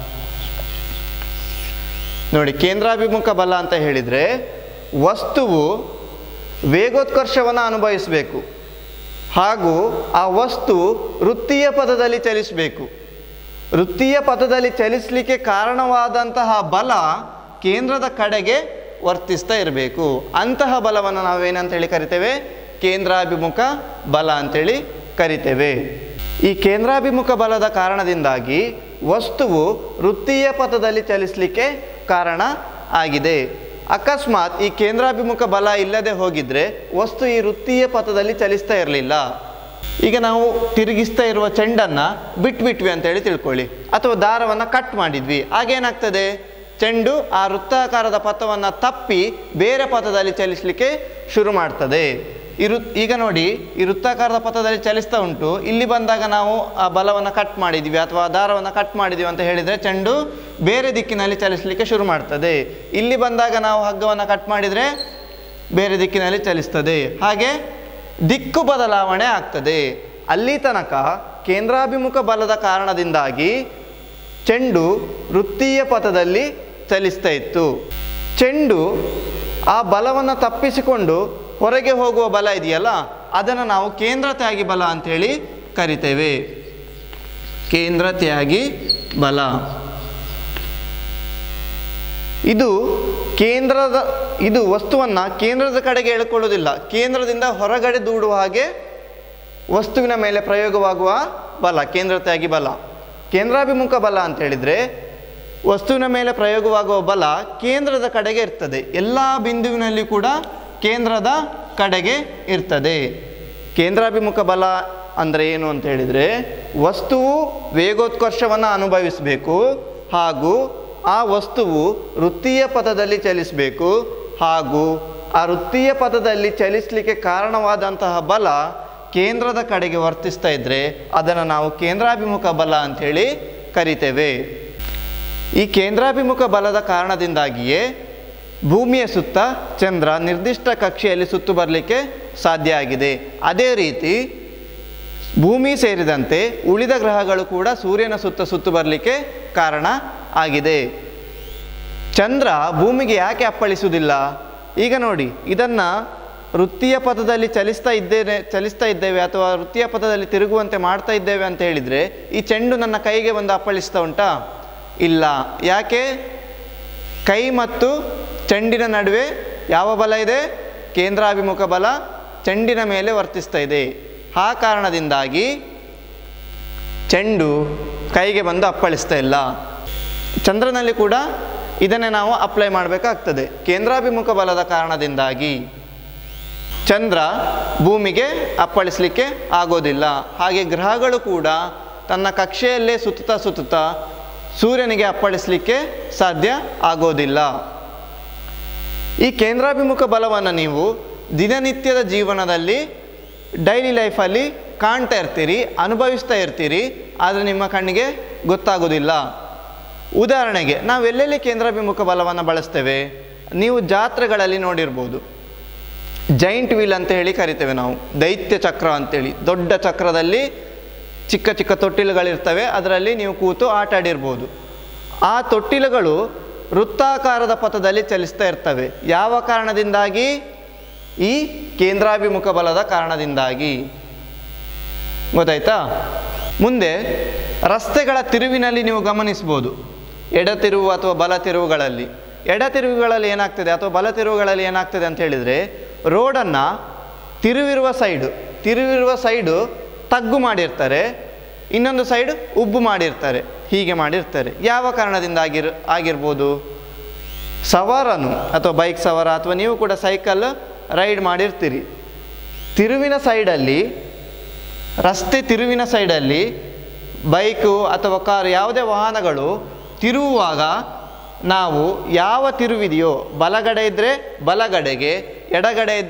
ನೋಡಿ ಕೇಂದ್ರಾಭಿಮುಖ ಬಲ ಅಂತ ಹೇಳಿದರೆ ವಸ್ತುವು ವೇಗೋತ್ಕರ್ಷವನ್ನು ಅನುಭವಿಸಬೇಕು ಹಾಗೂ ಆ ವಸ್ತು ವೃತ್ತೀಯ ಪದದಲ್ಲಿ ಚಲಿಸಬೇಕು ವೃತ್ತೀಯ ಪಥದಲ್ಲಿ ಚಲಿಸಲಿಕ್ಕೆ ಕಾರಣವಾದಂತಹ ಬಲ ಕೇಂದ್ರದ ಕಡೆಗೆ ವರ್ತಿಸ್ತಾ ಇರಬೇಕು ಅಂತಹ ಬಲವನ್ನು ನಾವೇನಂತ ಹೇಳಿ ಕರಿತೇವೆ ಕೇಂದ್ರಾಭಿಮುಖ ಬಲ ಅಂತೇಳಿ ಕರಿತೇವೆ ಈ ಕೇಂದ್ರಾಭಿಮುಖ ಬಲದ ಕಾರಣದಿಂದಾಗಿ ವಸ್ತುವು ವೃತ್ತೀಯ ಪಥದಲ್ಲಿ ಚಲಿಸಲಿಕ್ಕೆ ಕಾರಣ ಆಗಿದೆ ಅಕಸ್ಮಾತ್ ಈ ಕೇಂದ್ರಾಭಿಮುಖ ಬಲ ಇಲ್ಲದೆ ಹೋಗಿದ್ರೆ ವಸ್ತು ಈ ವೃತ್ತೀಯ ಪಥದಲ್ಲಿ ಚಲಿಸ್ತಾ ಇರಲಿಲ್ಲ ಈಗ ನಾವು ತಿರುಗಿಸ್ತಾ ಇರುವ ಚೆಂಡನ್ನು ಬಿಟ್ಬಿಟ್ವಿ ಅಂತೇಳಿ ತಿಳ್ಕೊಳ್ಳಿ ಅಥವಾ ದಾರವನ್ನು ಕಟ್ ಮಾಡಿದ್ವಿ ಆಗೇನಾಗ್ತದೆ ಚೆಂಡು ಆ ವೃತ್ತಾಕಾರದ ಪಥವನ್ನು ತಪ್ಪಿ ಬೇರೆ ಪಥದಲ್ಲಿ ಚಲಿಸಲಿಕ್ಕೆ ಶುರು ಮಾಡ್ತದೆ ಈ ವೃತ್ ಈಗ ನೋಡಿ ಈ ವೃತ್ತಾಕಾರದ ಪಥದಲ್ಲಿ ಚಲಿಸ್ತಾ ಉಂಟು ಇಲ್ಲಿ ಬಂದಾಗ ನಾವು ಆ ಬಲವನ್ನು ಕಟ್ ಮಾಡಿದ್ವಿ ಅಥವಾ ಆ ದಾರವನ್ನು ಕಟ್ ಮಾಡಿದ್ವಿ ಅಂತ ಹೇಳಿದರೆ ಚೆಂಡು ಬೇರೆ ದಿಕ್ಕಿನಲ್ಲಿ ಚಲಿಸಲಿಕ್ಕೆ ಶುರು ಮಾಡ್ತದೆ ಇಲ್ಲಿ ಬಂದಾಗ ನಾವು ಹಗ್ಗವನ್ನು ಕಟ್ ಮಾಡಿದರೆ ಬೇರೆ ದಿಕ್ಕಿನಲ್ಲಿ ಚಲಿಸ್ತದೆ ಹಾಗೆ ದಿಕ್ಕು ಬದಲಾವಣೆ ಆಗ್ತದೆ ಅಲ್ಲಿ ತನಕ ಕೇಂದ್ರಾಭಿಮುಖ ಬಲದ ಕಾರಣದಿಂದಾಗಿ ಚೆಂಡು ವೃತ್ತೀಯ ಪಥದಲ್ಲಿ ಚಲಿಸ್ತಾ ಇತ್ತು ಚೆಂಡು ಆ ಬಲವನ್ನು ತಪ್ಪಿಸಿಕೊಂಡು ಹೊರಗೆ ಹೋಗುವ ಬಲ ಇದೆಯಲ್ಲ ಅದನ್ನು ನಾವು ಕೇಂದ್ರ ತ್ಯಾಗಿ ಬಲ ಅಂಥೇಳಿ ಕರಿತೇವೆ ಕೇಂದ್ರ ತ್ಯಾಗಿ ಬಲ ಇದು ಕೇಂದ್ರದ ಇದು ವಸ್ತುವನ್ನು ಕೇಂದ್ರದ ಕಡೆಗೆ ಎಳ್ಕೊಳ್ಳೋದಿಲ್ಲ ಕೇಂದ್ರದಿಂದ ಹೊರಗಡೆ ದೂಡುವ ಹಾಗೆ ವಸ್ತುವಿನ ಮೇಲೆ ಪ್ರಯೋಗವಾಗುವ ಬಲ ಕೇಂದ್ರ ತ್ಯಾಗಿ ಬಲ ಕೇಂದ್ರಾಭಿಮುಖ ಬಲ ಅಂತ ಹೇಳಿದರೆ ವಸ್ತುವಿನ ಮೇಲೆ ಪ್ರಯೋಗವಾಗುವ ಬಲ ಕೇಂದ್ರದ ಕಡೆಗೆ ಇರ್ತದೆ ಎಲ್ಲ ಬಿಂದುವಿನಲ್ಲಿ ಕೂಡ ಕೇಂದ್ರದ ಕಡೆಗೆ ಇರ್ತದೆ ಕೇಂದ್ರಾಭಿಮುಖ ಬಲ ಅಂದರೆ ಏನು ಅಂತ ಹೇಳಿದರೆ ವಸ್ತುವು ವೇಗೋತ್ಕರ್ಷವನ್ನು ಅನುಭವಿಸಬೇಕು ಹಾಗೂ ಆ ವಸ್ತುವು ವೃತ್ತೀಯ ಪಥದಲ್ಲಿ ಚಲಿಸಬೇಕು ಹಾಗೂ ಆ ವೃತ್ತೀಯ ಪಥದಲ್ಲಿ ಚಲಿಸಲಿಕ್ಕೆ ಕಾರಣವಾದಂತಹ ಬಲ ಕೇಂದ್ರದ ಕಡೆಗೆ ವರ್ತಿಸ್ತಾ ಇದ್ದರೆ ಅದನ್ನು ನಾವು ಕೇಂದ್ರಾಭಿಮುಖ ಬಲ ಅಂಥೇಳಿ ಕರಿತೇವೆ ಈ ಕೇಂದ್ರಾಭಿಮುಖ ಬಲದ ಕಾರಣದಿಂದಾಗಿಯೇ ಭೂಮಿಯ ಸುತ್ತ ಚಂದ್ರ ನಿರ್ದಿಷ್ಟ ಕಕ್ಷೆಯಲ್ಲಿ ಸುತ್ತು ಬರಲಿಕ್ಕೆ ಸಾಧ್ಯ ಆಗಿದೆ ಅದೇ ರೀತಿ ಭೂಮಿ ಸೇರಿದಂತೆ ಉಳಿದ ಗ್ರಹಗಳು ಕೂಡ ಸೂರ್ಯನ ಸುತ್ತ ಸುತ್ತು ಬರಲಿಕ್ಕೆ ಕಾರಣ ಆಗಿದೆ ಚಂದ್ರ ಭೂಮಿಗೆ ಯಾಕೆ ಅಪ್ಪಳಿಸುವುದಿಲ್ಲ ಈಗ ನೋಡಿ ಇದನ್ನು ವೃತ್ತೀಯ ಪಥದಲ್ಲಿ ಚಲಿಸ್ತಾ ಇದ್ದೇನೆ ಚಲಿಸ್ತಾ ಇದ್ದೇವೆ ಅಥವಾ ವೃತ್ತೀಯ ಪಥದಲ್ಲಿ ತಿರುಗುವಂತೆ ಮಾಡ್ತಾ ಇದ್ದೇವೆ ಅಂತ ಹೇಳಿದರೆ ಈ ಚೆಂಡು ನನ್ನ ಕೈಗೆ ಬಂದು ಅಪ್ಪಳಿಸ್ತಾ ಉಂಟಾ ಇಲ್ಲ ಯಾಕೆ ಕೈ ಮತ್ತು ಚೆಂಡಿನ ನಡುವೆ ಯಾವ ಬಲ ಇದೆ ಕೇಂದ್ರಾಭಿಮುಖ ಬಲ ಚೆಂಡಿನ ಮೇಲೆ ವರ್ತಿಸ್ತಾ ಇದೆ ಆ ಕಾರಣದಿಂದಾಗಿ ಚೆಂಡು ಕೈಗೆ ಬಂದು ಅಪ್ಪಳಿಸ್ತಾ ಇಲ್ಲ ಚಂದ್ರನಲ್ಲಿ ಕೂಡ ಇದನ್ನೇ ನಾವು ಅಪ್ಲೈ ಮಾಡಬೇಕಾಗ್ತದೆ ಕೇಂದ್ರಾಭಿಮುಖ ಬಲದ ಕಾರಣದಿಂದಾಗಿ ಚಂದ್ರ ಭೂಮಿಗೆ ಅಪ್ಪಳಿಸಲಿಕ್ಕೆ ಆಗೋದಿಲ್ಲ ಹಾಗೆ ಗ್ರಹಗಳು ಕೂಡ ತನ್ನ ಕಕ್ಷೆಯಲ್ಲೇ ಸುತ್ತುತ್ತಾ ಸುತ್ತುತ್ತಾ ಸೂರ್ಯನಿಗೆ ಅಪ್ಪಳಿಸಲಿಕ್ಕೆ ಸಾಧ್ಯ ಆಗೋದಿಲ್ಲ ಈ ಕೇಂದ್ರಾಭಿಮುಖ ಬಲವನ್ನು ನೀವು ದಿನನಿತ್ಯದ ಜೀವನದಲ್ಲಿ ಡೈಲಿ ಲೈಫಲ್ಲಿ ಕಾಣ್ತಾ ಇರ್ತೀರಿ ಅನುಭವಿಸ್ತಾ ಇರ್ತೀರಿ ಆದರೆ ನಿಮ್ಮ ಕಣ್ಣಿಗೆ ಗೊತ್ತಾಗೋದಿಲ್ಲ ಉದಾಹರಣೆಗೆ ನಾವು ಎಲ್ಲೆಲ್ಲಿ ಕೇಂದ್ರಾಭಿಮುಖ ಬಲವನ್ನು ಬಳಸ್ತೇವೆ ನೀವು ಜಾತ್ರೆಗಳಲ್ಲಿ ನೋಡಿರ್ಬೋದು ಜೈಂಟ್ ವೀಲ್ ಅಂತ ಹೇಳಿ ಕರಿತೇವೆ ನಾವು ದೈತ್ಯ ಚಕ್ರ ಅಂತೇಳಿ ದೊಡ್ಡ ಚಕ್ರದಲ್ಲಿ ಚಿಕ್ಕ ಚಿಕ್ಕ ತೊಟ್ಟಿಲುಗಳಿರ್ತವೆ ಅದರಲ್ಲಿ ನೀವು ಕೂತು ಆಟ ಆಡಿರ್ಬೋದು ಆ ತೊಟ್ಟಿಲುಗಳು ವೃತ್ತಾಕಾರದ ಪಥದಲ್ಲಿ ಚಲಿಸ್ತಾ ಇರ್ತವೆ ಯಾವ ಕಾರಣದಿಂದಾಗಿ ಈ ಕೇಂದ್ರಾಭಿಮುಖ ಬಲದ ಕಾರಣದಿಂದಾಗಿ ಗೊತ್ತಾಯ್ತಾ ಮುಂದೆ ರಸ್ತೆಗಳ ತಿರುವಿನಲ್ಲಿ ನೀವು ಗಮನಿಸ್ಬೋದು ಎಡ ತಿರುವು ಅಥವಾ ಬಲ ತಿರುವುಗಳಲ್ಲಿ ಎಡ ತಿರುವುಗಳಲ್ಲಿ ಏನಾಗ್ತದೆ ಅಥವಾ ಬಲ ತಿರುವುಗಳಲ್ಲಿ ಏನಾಗ್ತದೆ ಅಂತ ಹೇಳಿದರೆ ರೋಡನ್ನು ತಿರುವಿರುವ ಸೈಡು ತಿರುವಿರುವ ಸೈಡು ತಗ್ಗು ಮಾಡಿರ್ತಾರೆ ಇನ್ನೊಂದು ಸೈಡ್ ಉಬ್ಬು ಮಾಡಿರ್ತಾರೆ ಹೀಗೆ ಮಾಡಿರ್ತಾರೆ ಯಾವ ಕಾರಣದಿಂದ ಆಗಿರ್ ಆಗಿರ್ಬೋದು ಸವಾರನು ಅಥವಾ ಬೈಕ್ ಸವಾರ ಅಥವಾ ನೀವು ಕೂಡ ಸೈಕಲ್ ರೈಡ್ ಮಾಡಿರ್ತೀರಿ ತಿರುವಿನ ಸೈಡಲ್ಲಿ ರಸ್ತೆ ತಿರುವಿನ ಸೈಡಲ್ಲಿ ಬೈಕು ಅಥವಾ ಕಾರು ಯಾವುದೇ ವಾಹನಗಳು ತಿರುವುವಾಗ ನಾವು ಯಾವ ತಿರುವಿದೆಯೋ ಬಲಗಡೆ ಇದ್ದರೆ ಬಲಗಡೆಗೆ ಎಡಗಡೆ ಇದ್ದರೆ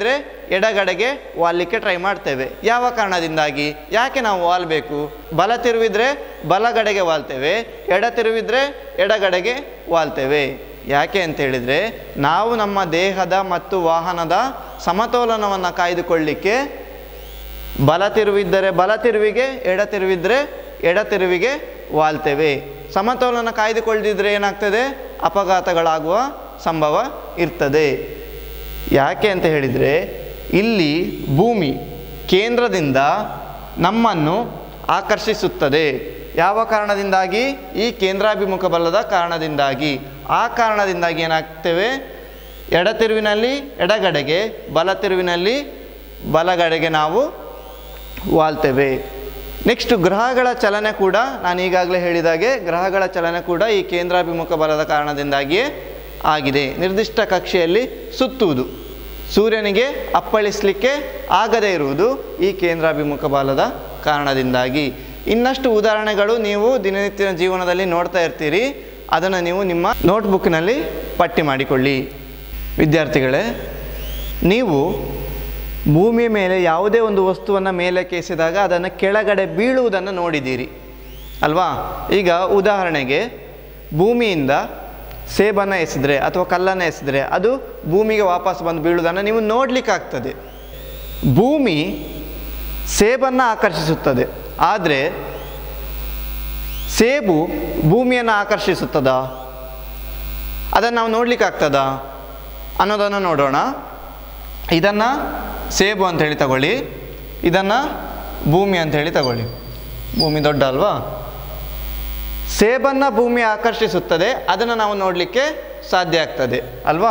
ಎಡಗಡೆಗೆ ವಾಲಿಕ್ಕೆ ಟ್ರೈ ಮಾಡ್ತೇವೆ ಯಾವ ಕಾರಣದಿಂದಾಗಿ ಯಾಕೆ ನಾವು ವಾಲ್ಬೇಕು ಬಲ ತಿರುವಿದ್ರೆ ಬಲಗಡೆಗೆ ವಾಲ್ತೇವೆ ಎಡ ತಿರುವಿದ್ರೆ ಎಡಗಡೆಗೆ ವಾಲ್ತೇವೆ ಯಾಕೆ ಅಂತ ಹೇಳಿದರೆ ನಾವು ನಮ್ಮ ದೇಹದ ಮತ್ತು ವಾಹನದ ಸಮತೋಲನವನ್ನು ಕಾಯ್ದುಕೊಳ್ಳಿಕ್ಕೆ ಬಲ ತಿರುವಿದ್ದರೆ ಬಲ ತಿರುವಿಗೆ ಎಡ ತಿರುವಿದ್ರೆ ಎಡ ತಿರುವಿಗೆ ವಾಲ್ತೇವೆ ಸಮತೋಲನ ಕಾಯ್ದುಕೊಳ್ಳದಿದ್ರೆ ಏನಾಗ್ತದೆ ಅಪಘಾತಗಳಾಗುವ ಸಂಭವ ಇರ್ತದೆ ಯಾಕೆ ಅಂತ ಹೇಳಿದರೆ ಇಲ್ಲಿ ಭೂಮಿ ಕೇಂದ್ರದಿಂದ ನಮ್ಮನ್ನು ಆಕರ್ಷಿಸುತ್ತದೆ ಯಾವ ಕಾರಣದಿಂದಾಗಿ ಈ ಕೇಂದ್ರಾಭಿಮುಖ ಬಲದ ಕಾರಣದಿಂದಾಗಿ ಆ ಕಾರಣದಿಂದಾಗಿ ಏನಾಗ್ತೇವೆ ಎಡ ತಿರುವಿನಲ್ಲಿ ಎಡಗಡೆಗೆ ಬಲ ತಿರುವಿನಲ್ಲಿ ಬಲಗಡೆಗೆ ನಾವು ವಾಲ್ತೇವೆ ನೆಕ್ಸ್ಟ್ ಗ್ರಹಗಳ ಚಲನೆ ಕೂಡ ನಾನು ಈಗಾಗಲೇ ಹೇಳಿದಾಗೆ ಗ್ರಹಗಳ ಚಲನೆ ಕೂಡ ಈ ಕೇಂದ್ರಾಭಿಮುಖ ಬಲದ ಕಾರಣದಿಂದಾಗಿಯೇ ಆಗಿದೆ ನಿರ್ದಿಷ್ಟ ಕಕ್ಷೆಯಲ್ಲಿ ಸುತ್ತುವುದು ಸೂರ್ಯನಿಗೆ ಅಪ್ಪಳಿಸಲಿಕ್ಕೆ ಆಗದೇ ಇರುವುದು ಈ ಕೇಂದ್ರಾಭಿಮುಖ ಬಲದ ಕಾರಣದಿಂದಾಗಿ ಇನ್ನಷ್ಟು ಉದಾಹರಣೆಗಳು ನೀವು ದಿನನಿತ್ಯದ ಜೀವನದಲ್ಲಿ ನೋಡ್ತಾ ಇರ್ತೀರಿ ಅದನ್ನು ನೀವು ನಿಮ್ಮ ನೋಟ್ಬುಕ್ನಲ್ಲಿ ಪಟ್ಟಿ ಮಾಡಿಕೊಳ್ಳಿ ವಿದ್ಯಾರ್ಥಿಗಳೇ ನೀವು ಭೂಮಿಯ ಮೇಲೆ ಯಾವುದೇ ಒಂದು ವಸ್ತುವನ್ನು ಮೇಲಕ್ಕೆ ಎಸೆದಾಗ ಅದನ್ನು ಕೆಳಗಡೆ ಬೀಳುವುದನ್ನು ನೋಡಿದ್ದೀರಿ ಅಲ್ವಾ ಈಗ ಉದಾಹರಣೆಗೆ ಭೂಮಿಯಿಂದ ಸೇಬನ್ನು ಎಸೆದ್ರೆ ಅಥವಾ ಕಲ್ಲನ್ನು ಎಸೆದ್ರೆ ಅದು ಭೂಮಿಗೆ ವಾಪಸ್ ಬಂದು ಬೀಳುವುದನ್ನು ನೀವು ನೋಡಲಿಕ್ಕಾಗ್ತದೆ ಭೂಮಿ ಸೇಬನ್ನು ಆಕರ್ಷಿಸುತ್ತದೆ ಆದರೆ ಸೇಬು ಭೂಮಿಯನ್ನು ಆಕರ್ಷಿಸುತ್ತದಾ ಅದನ್ನು ನಾವು ನೋಡಲಿಕ್ಕಾಗ್ತದಾ ಅನ್ನೋದನ್ನು ನೋಡೋಣ ಇದನ್ನು ಸೇಬು ಅಂತ ಹೇಳಿ ತಗೊಳ್ಳಿ ಇದನ್ನು ಭೂಮಿ ಅಂತ ಹೇಳಿ ತಗೊಳ್ಳಿ ಭೂಮಿ ದೊಡ್ಡ ಅಲ್ವಾ ಸೇಬನ್ನು ಭೂಮಿ ಆಕರ್ಷಿಸುತ್ತದೆ ಅದನ್ನು ನಾವು ನೋಡಲಿಕ್ಕೆ ಸಾಧ್ಯ ಆಗ್ತದೆ ಅಲ್ವಾ